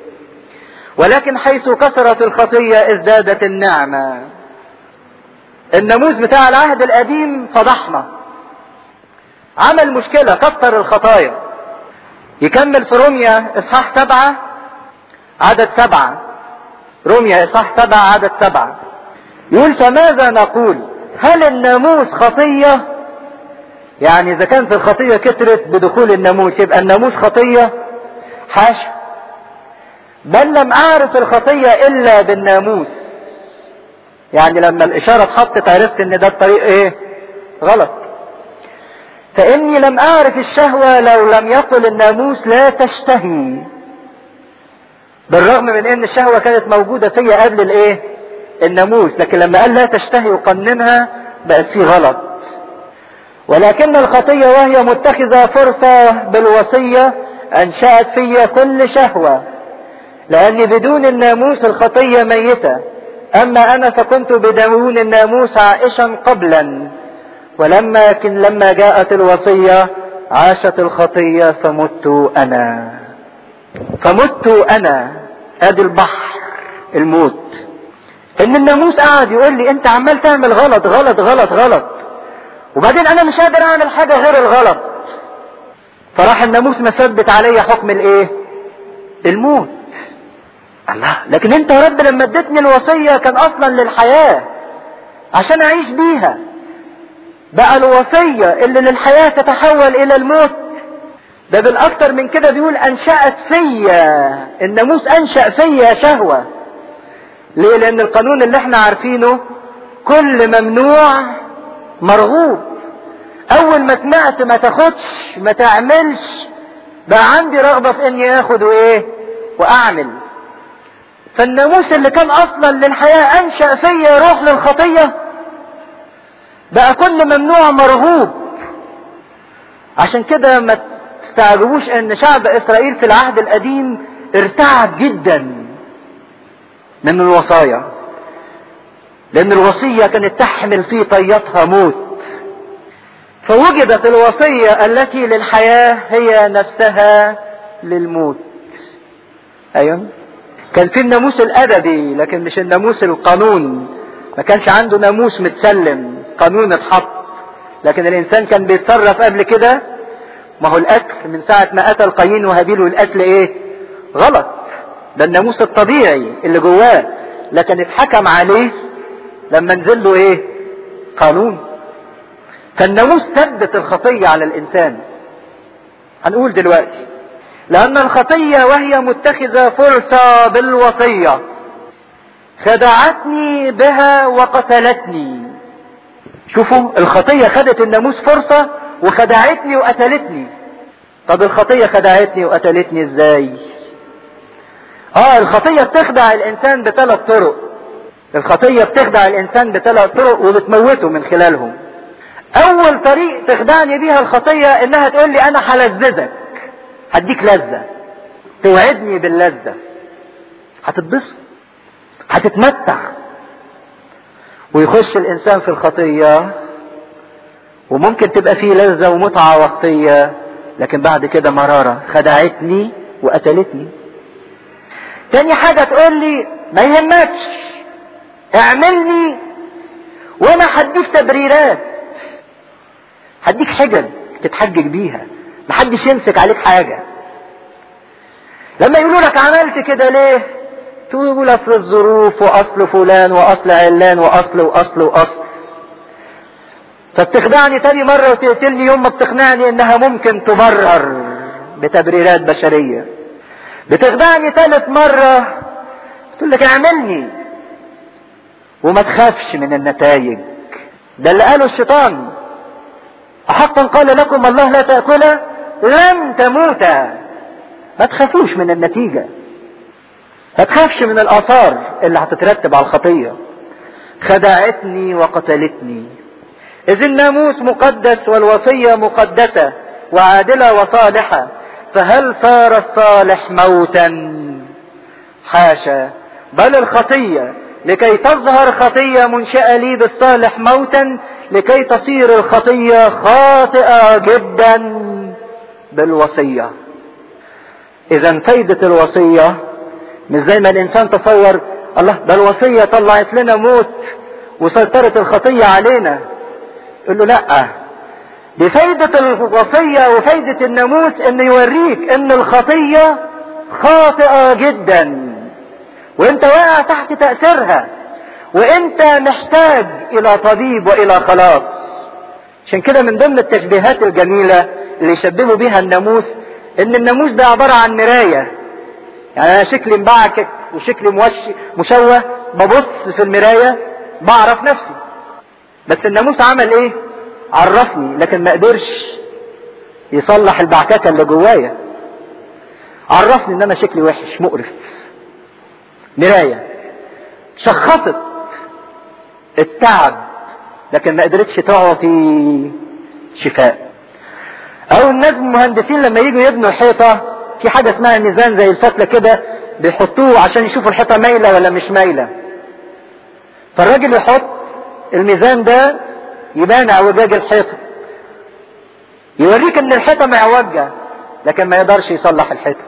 ولكن حيث كثرت الخطية ازدادت النعمة الناموس بتاع العهد القديم فضحنا عمل مشكلة كثر الخطايا يكمل في روميا اصحاح سبعة عدد سبعة روميا اصحاح سبعة عدد سبعة يقول فماذا نقول هل الناموس خطيه يعني اذا كانت الخطيه كترت بدخول الناموس يبقى الناموس خطيه حاشا بل لم اعرف الخطيه الا بالناموس يعني لما الاشاره اتحطت عرفت ان ده الطريق ايه غلط فاني لم اعرف الشهوه لو لم يقل الناموس لا تشتهي بالرغم من ان الشهوه كانت موجوده فيا قبل الايه الناموس لكن لما قال لا تشتهي وقننها بقت في غلط ولكن الخطية وهي متخذة فرصة بالوصية أنشأت في كل شهوة لأني بدون الناموس الخطية ميتة أما أنا فكنت بدون الناموس عائشا قبلا ولما كن لما جاءت الوصية عاشت الخطية فمت أنا فمت أنا أدي البحر الموت إن الناموس قاعد يقول لي أنت عمال تعمل غلط غلط غلط غلط وبعدين انا مش قادر اعمل حاجه غير الغلط فراح الناموس مثبت عليا حكم الايه الموت الله لكن انت يا رب لما اديتني الوصية كان اصلا للحياة عشان اعيش بيها بقى الوصية اللي للحياة تتحول الى الموت ده بالاكتر من كده بيقول انشأت فيا الناموس انشأ فيا شهوة ليه لان القانون اللي احنا عارفينه كل ممنوع مرغوب اول ما سمعت ما تاخدش ما تعملش بقى عندي رغبة في اني اخد وايه واعمل فالناموس اللي كان اصلا للحياة انشأ فيا روح للخطية بقى كل ممنوع مرغوب عشان كده ما تستعجبوش ان شعب اسرائيل في العهد القديم ارتعب جدا من الوصايا لان الوصية كانت تحمل في طياتها موت فوجدت الوصية التي للحياة هي نفسها للموت ايوه كان في الناموس الادبي لكن مش الناموس القانون ما كانش عنده ناموس متسلم قانون اتحط لكن الانسان كان بيتصرف قبل كده ما هو الاكل من ساعة ما قتل قايين وهابيل والاكل ايه غلط ده الناموس الطبيعي اللي جواه لكن اتحكم عليه لما نزل له ايه قانون فالناموس ثبت الخطية على الانسان هنقول دلوقتي لان الخطية وهي متخذة فرصة بالوصية خدعتني بها وقتلتني شوفوا الخطية خدت الناموس فرصة وخدعتني وقتلتني طب الخطية خدعتني وقتلتني ازاي اه الخطية بتخدع الانسان بثلاث طرق الخطية بتخدع الانسان بثلاث طرق وبتموته من خلالهم اول طريق تخدعني بيها الخطية انها تقول لي انا هلذذك هديك لذة توعدني باللذة هتتبسط هتتمتع ويخش الانسان في الخطية وممكن تبقى فيه لذة ومتعة وقتية لكن بعد كده مرارة خدعتني وقتلتني تاني حاجة تقول لي ما يهمكش اعملني وانا هديك تبريرات هديك حجج تتحجج بيها محدش يمسك عليك حاجة لما يقولوا لك عملت كده ليه تقول اصل الظروف واصل فلان واصل علان واصل واصل واصل فبتخدعني تاني مرة وتقتلني يوم ما بتقنعني انها ممكن تبرر بتبريرات بشرية بتخدعني تالت مرة تقول لك اعملني وما تخافش من النتائج ده اللي قاله الشيطان أحقا قال لكم الله لا تأكله لن تموتا ما تخافوش من النتيجة ما تخافش من الآثار اللي هتترتب على الخطية خدعتني وقتلتني إذ الناموس مقدس والوصية مقدسة وعادلة وصالحة فهل صار الصالح موتا حاشا بل الخطية لكي تظهر خطية منشأة لي بالصالح موتا لكي تصير الخطية خاطئة جدا بالوصية اذا فايدة الوصية مش زي ما الانسان تصور الله ده الوصية طلعت لنا موت وسيطرت الخطية علينا يقول له لا دي فايدة الوصية وفايدة الناموس ان يوريك ان الخطية خاطئة جدا وانت واقع تحت تأثيرها وانت محتاج الى طبيب والى خلاص عشان كده من ضمن التشبيهات الجميلة اللي يشبهوا بيها الناموس ان الناموس ده عبارة عن مراية يعني انا شكلي مبعكك وشكلي موش مشوه ببص في المراية بعرف نفسي بس الناموس عمل ايه عرفني لكن ما قدرش يصلح البعككة اللي جوايا عرفني ان انا شكلي وحش مقرف مراية شخصت التعب لكن ما قدرتش تعطي شفاء او الناس المهندسين لما يجوا يبنوا حيطة في حاجة اسمها ميزان زي الفتلة كده بيحطوه عشان يشوفوا الحيطة مايلة ولا مش مايلة فالراجل يحط الميزان ده يبان اعوجاج الحيطة يوريك ان الحيطة معوجة لكن ما يقدرش يصلح الحيطة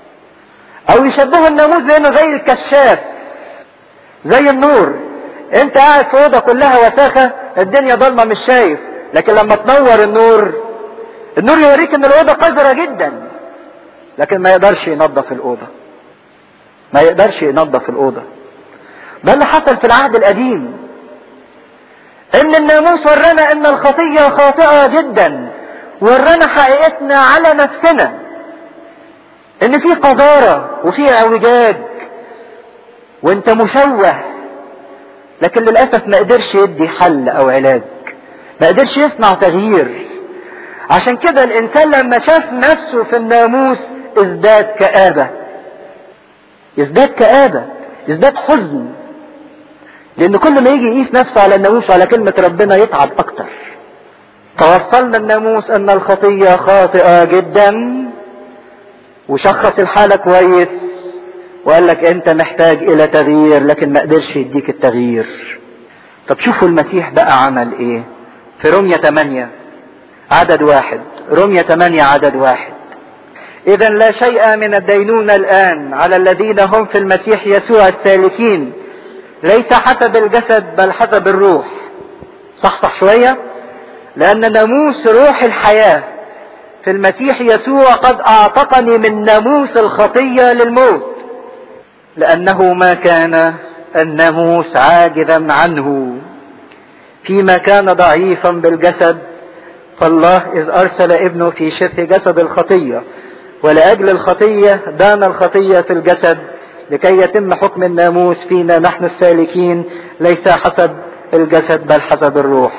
او يشبهوا الناموس لانه زي الكشاف زي النور انت قاعد في اوضه كلها وساخه الدنيا ضلمه مش شايف لكن لما تنور النور النور يوريك ان الاوضه قذره جدا لكن ما يقدرش ينظف الاوضه ما يقدرش ينظف الاوضه ده اللي حصل في العهد القديم ان الناموس ورانا ان الخطيه خاطئه جدا ورانا حقيقتنا على نفسنا ان في قذاره وفي اعوجاج وانت مشوه لكن للاسف ما قدرش يدي حل او علاج ما قدرش يصنع تغيير عشان كده الانسان لما شاف نفسه في الناموس ازداد كآبة يزداد كآبة يزداد حزن لان كل ما يجي يقيس نفسه على الناموس وعلى كلمة ربنا يتعب اكتر توصلنا الناموس ان الخطية خاطئة جدا وشخص الحالة كويس وقال لك انت محتاج الى تغيير لكن ما قدرش يديك التغيير طب شوفوا المسيح بقى عمل ايه في رمية 8 عدد واحد رمية 8 عدد واحد اذا لا شيء من الدينونة الان على الذين هم في المسيح يسوع السالكين ليس حسب الجسد بل حسب الروح صح صح شوية لان ناموس روح الحياة في المسيح يسوع قد اعتقني من ناموس الخطية للموت لانه ما كان الناموس عاجزا عنه فيما كان ضعيفا بالجسد فالله إذ أرسل ابنه في شبه جسد الخطية ولأجل الخطية دان الخطية في الجسد لكي يتم حكم الناموس فينا نحن السالكين ليس حسب الجسد بل حسب الروح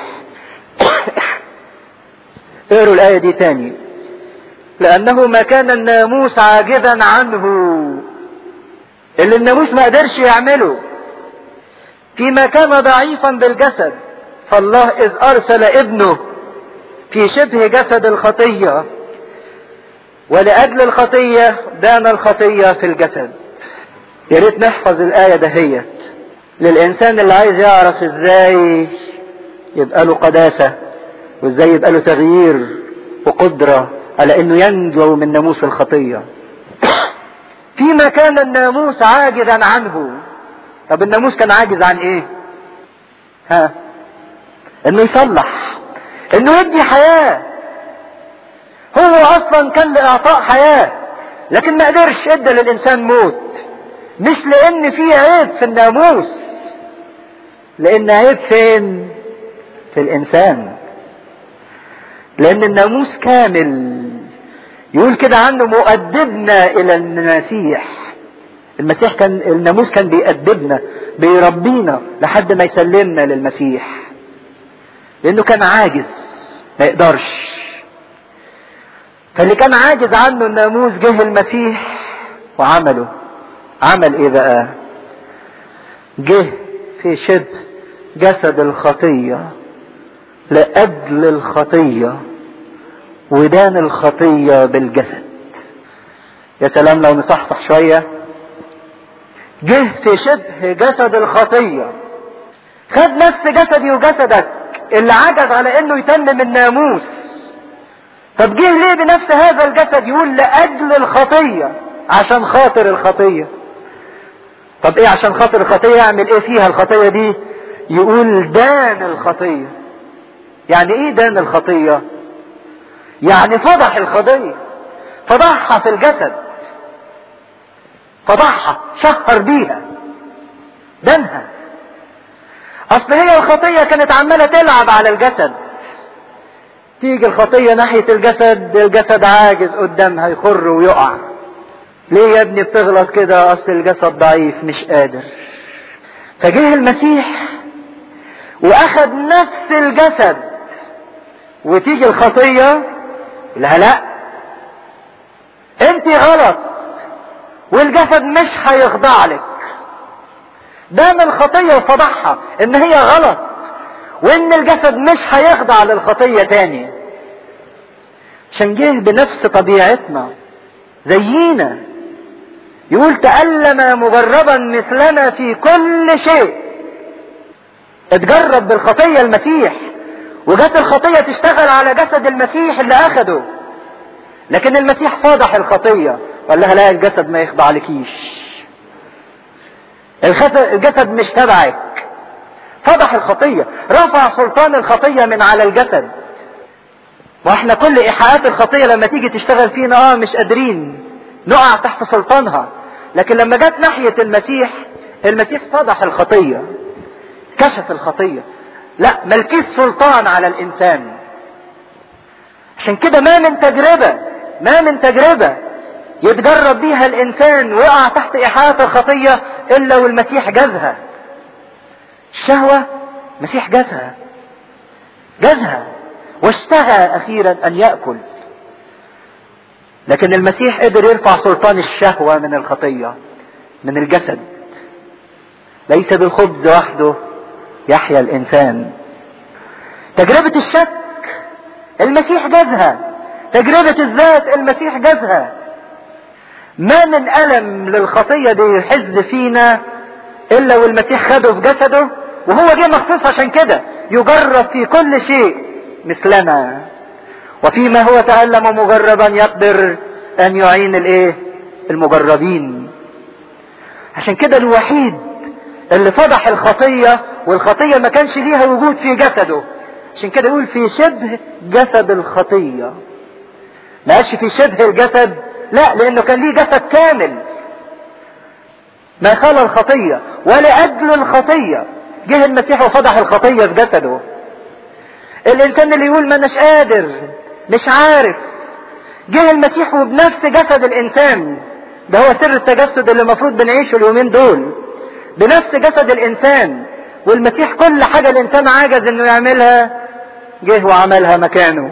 اقروا الآية دي تاني لأنه ما كان الناموس عاجزا عنه اللي الناموس ما قدرش يعمله فيما كان ضعيفا بالجسد فالله إذ أرسل ابنه في شبه جسد الخطية ولأجل الخطية دان الخطية في الجسد يا ريت نحفظ الآية دهيت للإنسان اللي عايز يعرف إزاي يبقى له قداسة وإزاي يبقى له تغيير وقدرة على إنه ينجو من ناموس الخطية فيما كان الناموس عاجزا عنه طب الناموس كان عاجز عن إيه؟ ها؟ إنه يصلح إنه يدي حياة هو اصلا كان لاعطاء حياة لكن ما قدرش ادى للانسان موت مش لان في عيب في الناموس لان عيب فين في الانسان لان الناموس كامل يقول كده عنه مؤدبنا الى المسيح المسيح كان الناموس كان بيأدبنا بيربينا لحد ما يسلمنا للمسيح لانه كان عاجز ما يقدرش فاللي كان عاجز عنه الناموس جه المسيح وعمله عمل ايه بقى جه في شبه جسد الخطية لأجل الخطية ودان الخطية بالجسد يا سلام لو نصحصح شوية جه في شبه جسد الخطية خد نفس جسدي وجسدك اللي عجز على انه يتمم الناموس طب جه ليه بنفس هذا الجسد يقول لأجل الخطية عشان خاطر الخطية طب ايه عشان خاطر الخطية يعمل ايه فيها الخطية دي يقول دان الخطية يعني ايه دان الخطية يعني فضح الخطية فضحها في الجسد فضحها شهر بيها دانها اصل هي الخطية كانت عمالة تلعب على الجسد تيجي الخطية ناحية الجسد الجسد عاجز قدامها يخر ويقع ليه يا ابني بتغلط كده اصل الجسد ضعيف مش قادر فجه المسيح واخد نفس الجسد وتيجي الخطية لا لا انت غلط والجسد مش هيخضع لك دام الخطية وفضحها ان هي غلط وان الجسد مش هيخضع للخطية تاني عشان جه بنفس طبيعتنا زينا يقول تألم مجربا مثلنا في كل شيء اتجرب بالخطية المسيح وجت الخطية تشتغل على جسد المسيح اللي اخده لكن المسيح فضح الخطية وقال لها لا الجسد ما يخضع لكيش الجسد مش تبعك فضح الخطية رفع سلطان الخطية من على الجسد واحنا كل ايحاءات الخطيه لما تيجي تشتغل فينا اه مش قادرين نقع تحت سلطانها لكن لما جت ناحيه المسيح المسيح فضح الخطيه كشف الخطيه لا ملكيش سلطان على الانسان عشان كده ما من تجربه ما من تجربه يتجرب بيها الانسان ويقع تحت ايحاءات الخطيه الا والمسيح جازها الشهوه مسيح جازها جازها واشتهى اخيرا ان ياكل لكن المسيح قدر يرفع سلطان الشهوه من الخطيه من الجسد ليس بالخبز وحده يحيا الانسان تجربه الشك المسيح جازها تجربه الذات المسيح جازها ما من الم للخطيه بيحز فينا الا والمسيح خده في جسده وهو جه مخصوص عشان كده يجرب في كل شيء مثلنا وفيما هو تألم مجربا يقدر ان يعين الايه المجربين عشان كده الوحيد اللي فضح الخطية والخطية ما كانش ليها وجود في جسده عشان كده يقول في شبه جسد الخطية ما قالش في شبه الجسد لا لانه كان ليه جسد كامل ما خلا الخطية ولأجل الخطية جه المسيح وفضح الخطية في جسده الإنسان اللي يقول ما أناش قادر مش عارف جه المسيح وبنفس جسد الإنسان ده هو سر التجسد اللي المفروض بنعيشه اليومين دول بنفس جسد الإنسان والمسيح كل حاجة الإنسان عجز إنه يعملها جه وعملها مكانه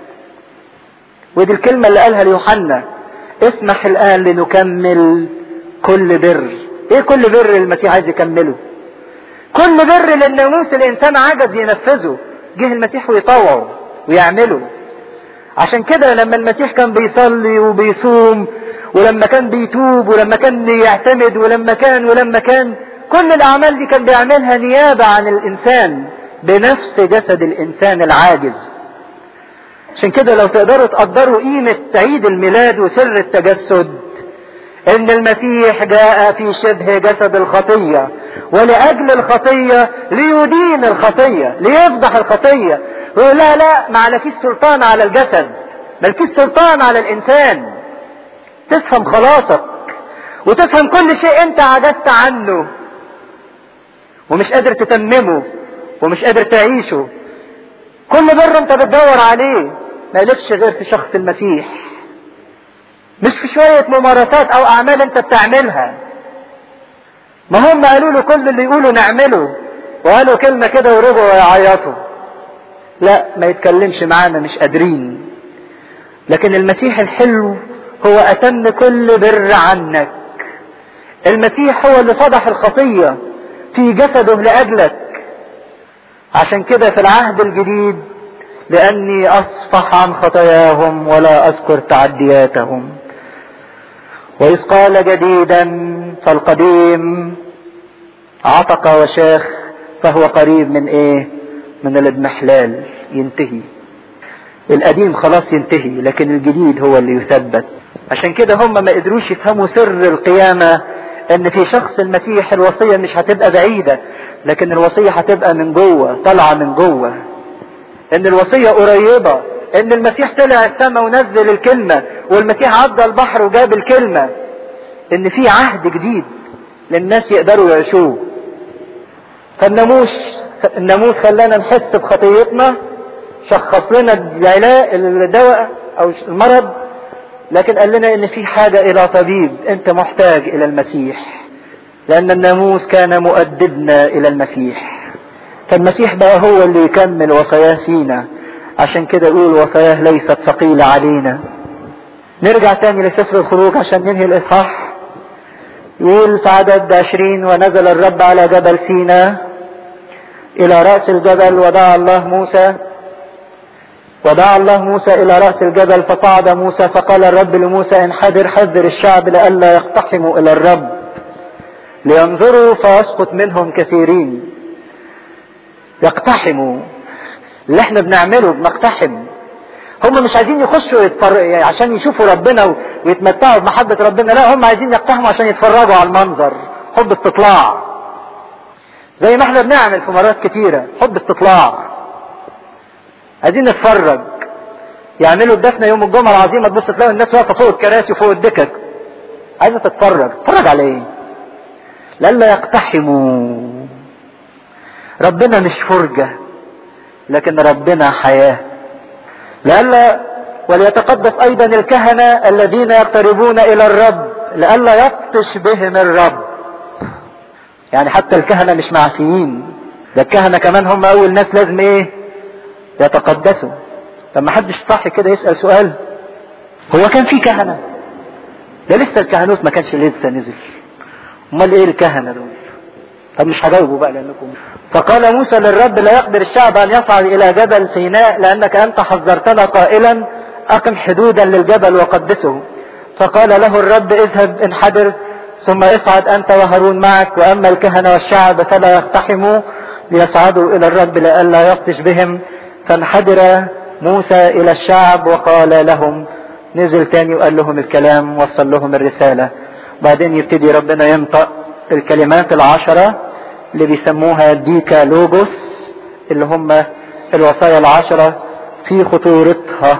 ودي الكلمة اللي قالها ليوحنا اسمح الآن لنكمل كل بر ايه كل بر المسيح عايز يكمله كل بر للناموس الانسان عجز ينفذه جه المسيح ويطوعه ويعمله عشان كده لما المسيح كان بيصلي وبيصوم ولما كان بيتوب ولما كان يعتمد ولما كان ولما كان كل الاعمال دي كان بيعملها نيابة عن الانسان بنفس جسد الانسان العاجز عشان كده لو تقدروا تقدروا قيمة عيد الميلاد وسر التجسد ان المسيح جاء في شبه جسد الخطية ولأجل الخطية ليدين الخطية ليفضح الخطية ويقول لا لا ما عليكيش سلطان على الجسد مالكيش سلطان على الانسان تفهم خلاصك وتفهم كل شيء انت عجزت عنه ومش قادر تتممه ومش قادر تعيشه كل بر انت بتدور عليه ما يلفش غير في شخص المسيح مش في شوية ممارسات او اعمال انت بتعملها ما هم قالوا له كل اللي يقولوا نعمله وقالوا كلمة كده ورجعوا يعيطوا لا ما يتكلمش معانا مش قادرين لكن المسيح الحلو هو اتم كل بر عنك المسيح هو اللي فضح الخطية في جسده لأجلك عشان كده في العهد الجديد لأني أصفح عن خطاياهم ولا أذكر تعدياتهم وإذ قال جديدا فالقديم عتق وشاخ فهو قريب من إيه؟ من الاضمحلال ينتهي القديم خلاص ينتهي لكن الجديد هو اللي يثبت عشان كده هم ما قدروش يفهموا سر القيامة ان في شخص المسيح الوصية مش هتبقى بعيدة لكن الوصية هتبقى من جوه طالعة من جوه ان الوصية قريبة ان المسيح طلع السماء ونزل الكلمة والمسيح عدى البحر وجاب الكلمة ان في عهد جديد للناس يقدروا يعيشوه فالناموس الناموس خلانا نحس بخطيتنا شخص لنا العلاء الدواء او المرض لكن قال لنا ان في حاجة الى طبيب انت محتاج الى المسيح لان الناموس كان مؤدبنا الى المسيح فالمسيح بقى هو اللي يكمل وصاياه فينا عشان كده يقول وصاياه ليست ثقيلة علينا نرجع تاني لسفر الخروج عشان ننهي الاصحاح يقول في عدد عشرين ونزل الرب على جبل سينا الى رأس الجبل ودعا الله موسى ودعا الله موسى الى رأس الجبل فصعد موسى فقال الرب لموسى انحدر حذر الشعب لئلا يقتحموا الى الرب لينظروا فيسقط منهم كثيرين يقتحموا اللي احنا بنعمله بنقتحم هم مش عايزين يخشوا يتفر... عشان يشوفوا ربنا ويتمتعوا بمحبة ربنا لا هم عايزين يقتحموا عشان يتفرجوا على المنظر حب استطلاع زي ما احنا بنعمل في مرات كتيرة حب استطلاع عايزين نتفرج يعملوا الدفنة يوم الجمعة العظيمة تبص تلاقي الناس واقفة فوق الكراسي وفوق الدكك عايزة تتفرج تتفرج على ايه لألا يقتحموا ربنا مش فرجة لكن ربنا حياة لألا وليتقدس أيضا الكهنة الذين يقتربون إلى الرب لئلا يبطش بهم الرب يعني حتى الكهنة مش معفيين ده الكهنة كمان هم أول ناس لازم إيه يتقدسوا لما حدش صح كده يسأل سؤال هو كان في كهنة ده لسه الكهنوت ما كانش لسه نزل امال ايه الكهنة دول طب مش هجاوبه بقى لانكم فقال موسى للرب لا يقدر الشعب ان يصعد الى جبل سيناء لانك انت حذرتنا قائلا اقم حدودا للجبل وقدسه فقال له الرب اذهب انحدر ثم اصعد انت وهارون معك واما الكهنه والشعب فلا يقتحموا ليصعدوا الى الرب لئلا يبطش بهم فانحدر موسى الى الشعب وقال لهم نزل تاني وقال لهم الكلام وصل لهم الرسالة بعدين يبتدي ربنا ينطق الكلمات العشرة اللي بيسموها ديكا لوجوس اللي هم الوصايا العشرة في خطورتها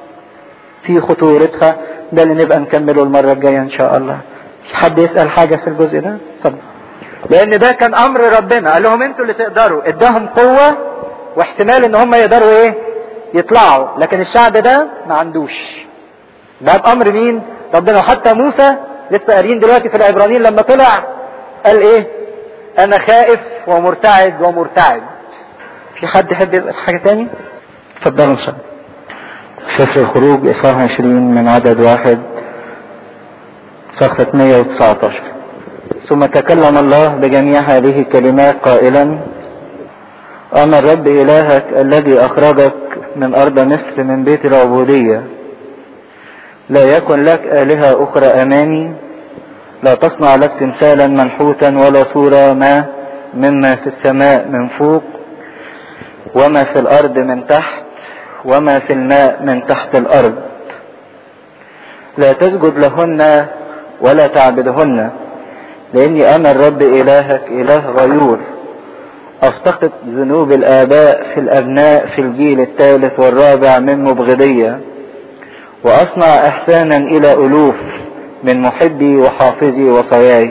في خطورتها ده اللي نبقى نكمله المرة الجاية ان شاء الله حد يسأل حاجة في الجزء ده اتفضل لان ده كان امر ربنا قال لهم انتوا اللي تقدروا اداهم قوة واحتمال ان هم يقدروا ايه يطلعوا لكن الشعب ده ما عندوش ده بامر مين ربنا وحتى موسى لسه قاريين دلوقتي في العبرانيين لما طلع قال ايه انا خائف ومرتعد ومرتعد في حد يحب يسأل حاجة تاني اتفضلوا ان شاء الله سفر الخروج إصحاح 20 من عدد واحد صفحة 119 ثم تكلم الله بجميع هذه الكلمات قائلا أنا الرب إلهك الذي أخرجك من أرض مصر من بيت العبودية لا يكن لك آلهة أخرى أمامي لا تصنع لك تمثالا منحوتا ولا صورة ما مما في السماء من فوق وما في الأرض من تحت وما في الماء من تحت الأرض لا تسجد لهن ولا تعبدهن لأني أنا الرب إلهك إله غيور أفتقد ذنوب الآباء في الأبناء في الجيل الثالث والرابع من مبغضية وأصنع إحسانا إلى ألوف من محبي وحافظي وصياي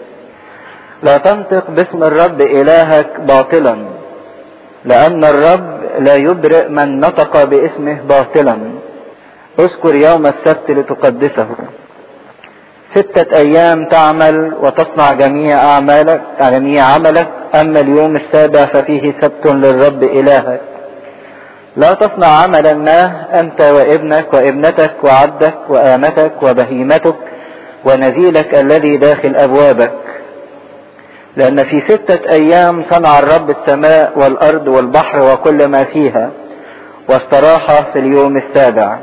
لا تنطق باسم الرب إلهك باطلا لأن الرب لا يبرئ من نطق باسمه باطلا اذكر يوم السبت لتقدسه ستة أيام تعمل وتصنع جميع أعمالك جميع عملك أما اليوم السابع ففيه سبت للرب إلهك لا تصنع عملا ما أنت وابنك وابنتك وعبدك وآمتك وبهيمتك ونزيلك الذي داخل أبوابك لأن في ستة أيام صنع الرب السماء والأرض والبحر وكل ما فيها واستراح في اليوم السابع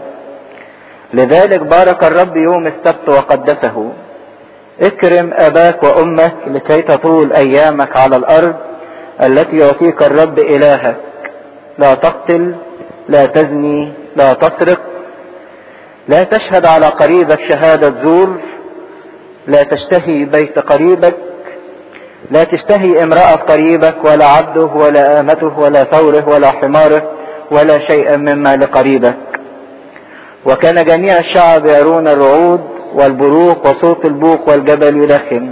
لذلك بارك الرب يوم السبت وقدسه اكرم أباك وأمك لكي تطول أيامك على الأرض التي يعطيك الرب إلهك لا تقتل لا تزني لا تسرق لا تشهد على قريبك شهادة زور لا تشتهي بيت قريبك لا تشتهي امرأة قريبك ولا عبده ولا آمته ولا ثوره ولا حماره ولا شيئا مما لقريبك وكان جميع الشعب يرون الرعود والبروق وصوت البوق والجبل يدخن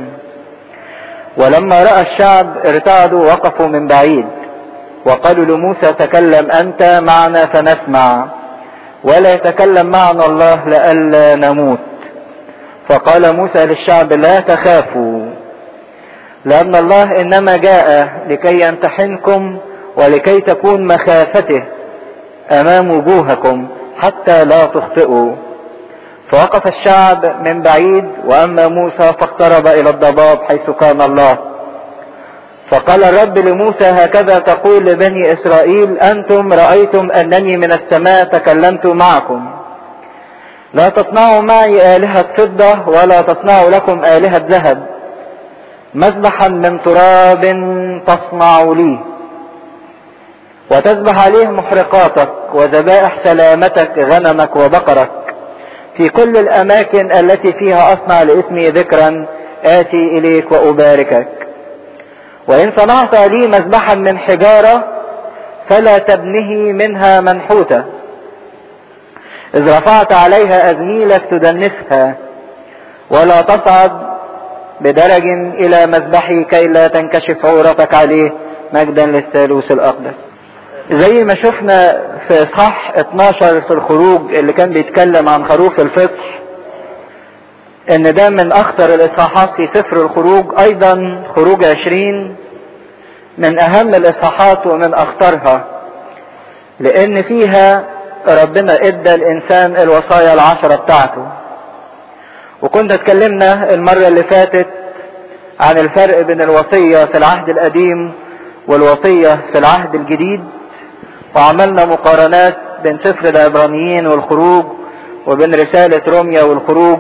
ولما رأى الشعب ارتعدوا وقفوا من بعيد وقالوا لموسى تكلم أنت معنا فنسمع ولا يتكلم معنا الله لئلا نموت فقال موسى للشعب لا تخافوا لأن الله إنما جاء لكي يمتحنكم ولكي تكون مخافته أمام وجوهكم حتى لا تخطئوا فوقف الشعب من بعيد وأما موسى فاقترب إلى الضباب حيث كان الله فقال الرب لموسى هكذا تقول لبني إسرائيل أنتم رأيتم أنني من السماء تكلمت معكم لا تصنعوا معي آلهة فضة ولا تصنعوا لكم آلهة ذهب مذبحا من تراب تصنع لي وتذبح عليه محرقاتك وذبائح سلامتك غنمك وبقرك في كل الأماكن التي فيها أصنع لاسمي ذكرا آتي إليك وأباركك وإن صنعت لي مذبحا من حجارة فلا تبنه منها منحوتة إذ رفعت عليها أزميلك تدنسها ولا تصعد بدرج إلى مذبحي كي لا تنكشف عورتك عليه مجدا للثالوث الأقدس زي ما شفنا في إصحاح 12 في الخروج اللي كان بيتكلم عن خروف الفصح إن ده من أخطر الإصحاحات في سفر الخروج أيضا خروج 20 من أهم الإصحاحات ومن أخطرها لأن فيها ربنا ادى الانسان الوصايا العشرة بتاعته وكنا اتكلمنا المرة اللي فاتت عن الفرق بين الوصية في العهد القديم والوصية في العهد الجديد وعملنا مقارنات بين سفر العبرانيين والخروج وبين رسالة روميا والخروج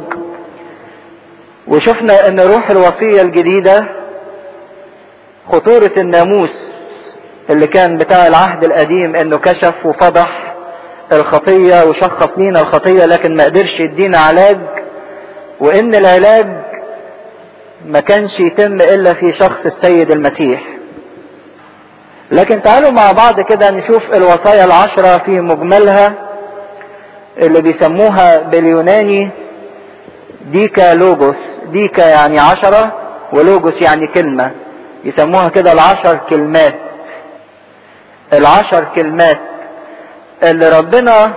وشفنا ان روح الوصية الجديدة خطورة الناموس اللي كان بتاع العهد القديم انه كشف وفضح الخطية وشخص لينا الخطية لكن ما قدرش يدينا علاج وان العلاج ما كانش يتم الا في شخص السيد المسيح لكن تعالوا مع بعض كده نشوف الوصايا العشرة في مجملها اللي بيسموها باليوناني ديكا لوجوس ديكا يعني عشرة ولوجوس يعني كلمة يسموها كده العشر كلمات العشر كلمات اللي ربنا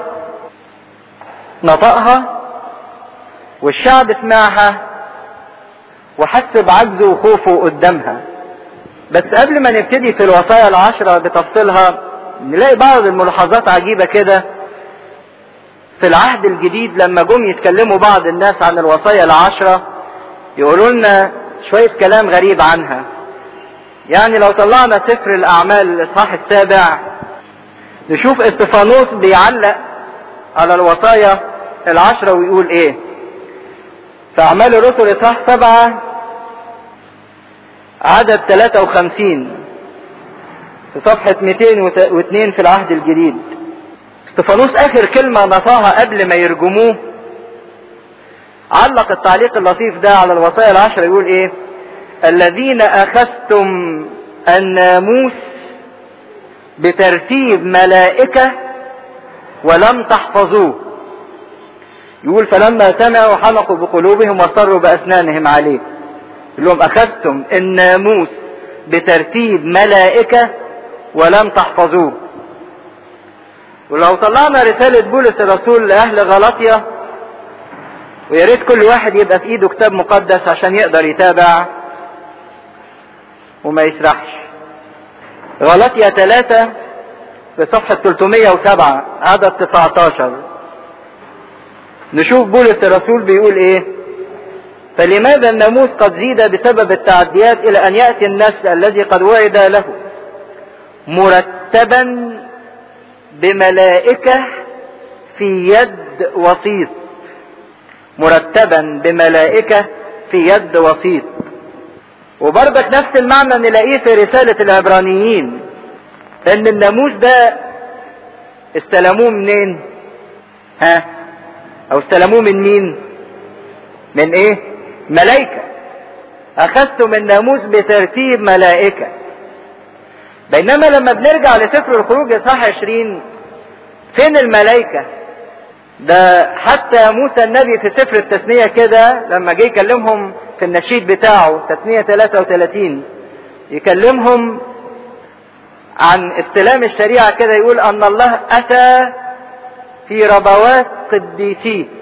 نطقها والشعب سمعها وحس بعجزه وخوفه قدامها بس قبل ما نبتدي في الوصايا العشرة بتفصيلها نلاقي بعض الملاحظات عجيبة كده في العهد الجديد لما جم يتكلموا بعض الناس عن الوصايا العشرة يقولوا لنا شوية كلام غريب عنها يعني لو طلعنا سفر الأعمال الإصحاح السابع نشوف استفانوس بيعلق على الوصايا العشرة ويقول ايه في أعمال الرسل إصحاح سبعة عدد 53 في صفحة 202 في العهد الجديد استفانوس آخر كلمة نطاها قبل ما يرجموه علق التعليق اللطيف ده على الوصايا العشرة يقول ايه الذين أخذتم الناموس بترتيب ملائكة ولم تحفظوه يقول فلما سمعوا حمقوا بقلوبهم وصروا بأسنانهم عليه يقول لهم أخذتم الناموس بترتيب ملائكة ولم تحفظوه ولو طلعنا رسالة بولس الرسول لأهل غلطية ويا ريت كل واحد يبقى في ايده كتاب مقدس عشان يقدر يتابع وما يسرحش غلطية ثلاثة في صفحة 307 عدد 19 نشوف بولس الرسول بيقول ايه فلماذا الناموس قد زيد بسبب التعديات الى ان يأتي النسل الذي قد وعد له مرتبا بملائكة في يد وسيط مرتبا بملائكة في يد وسيط وبرضك نفس المعنى نلاقيه في رسالة العبرانيين ان الناموس ده استلموه منين ها او استلموه من مين من ايه ملائكة اخذتم الناموس بترتيب ملائكة بينما لما بنرجع لسفر الخروج اصحاح 20 فين الملائكة ده حتى موسى النبي في سفر التثنية كده لما جه يكلمهم في النشيد بتاعه تثنية 33 يكلمهم عن استلام الشريعة كده يقول أن الله أتى في ربوات قديسيه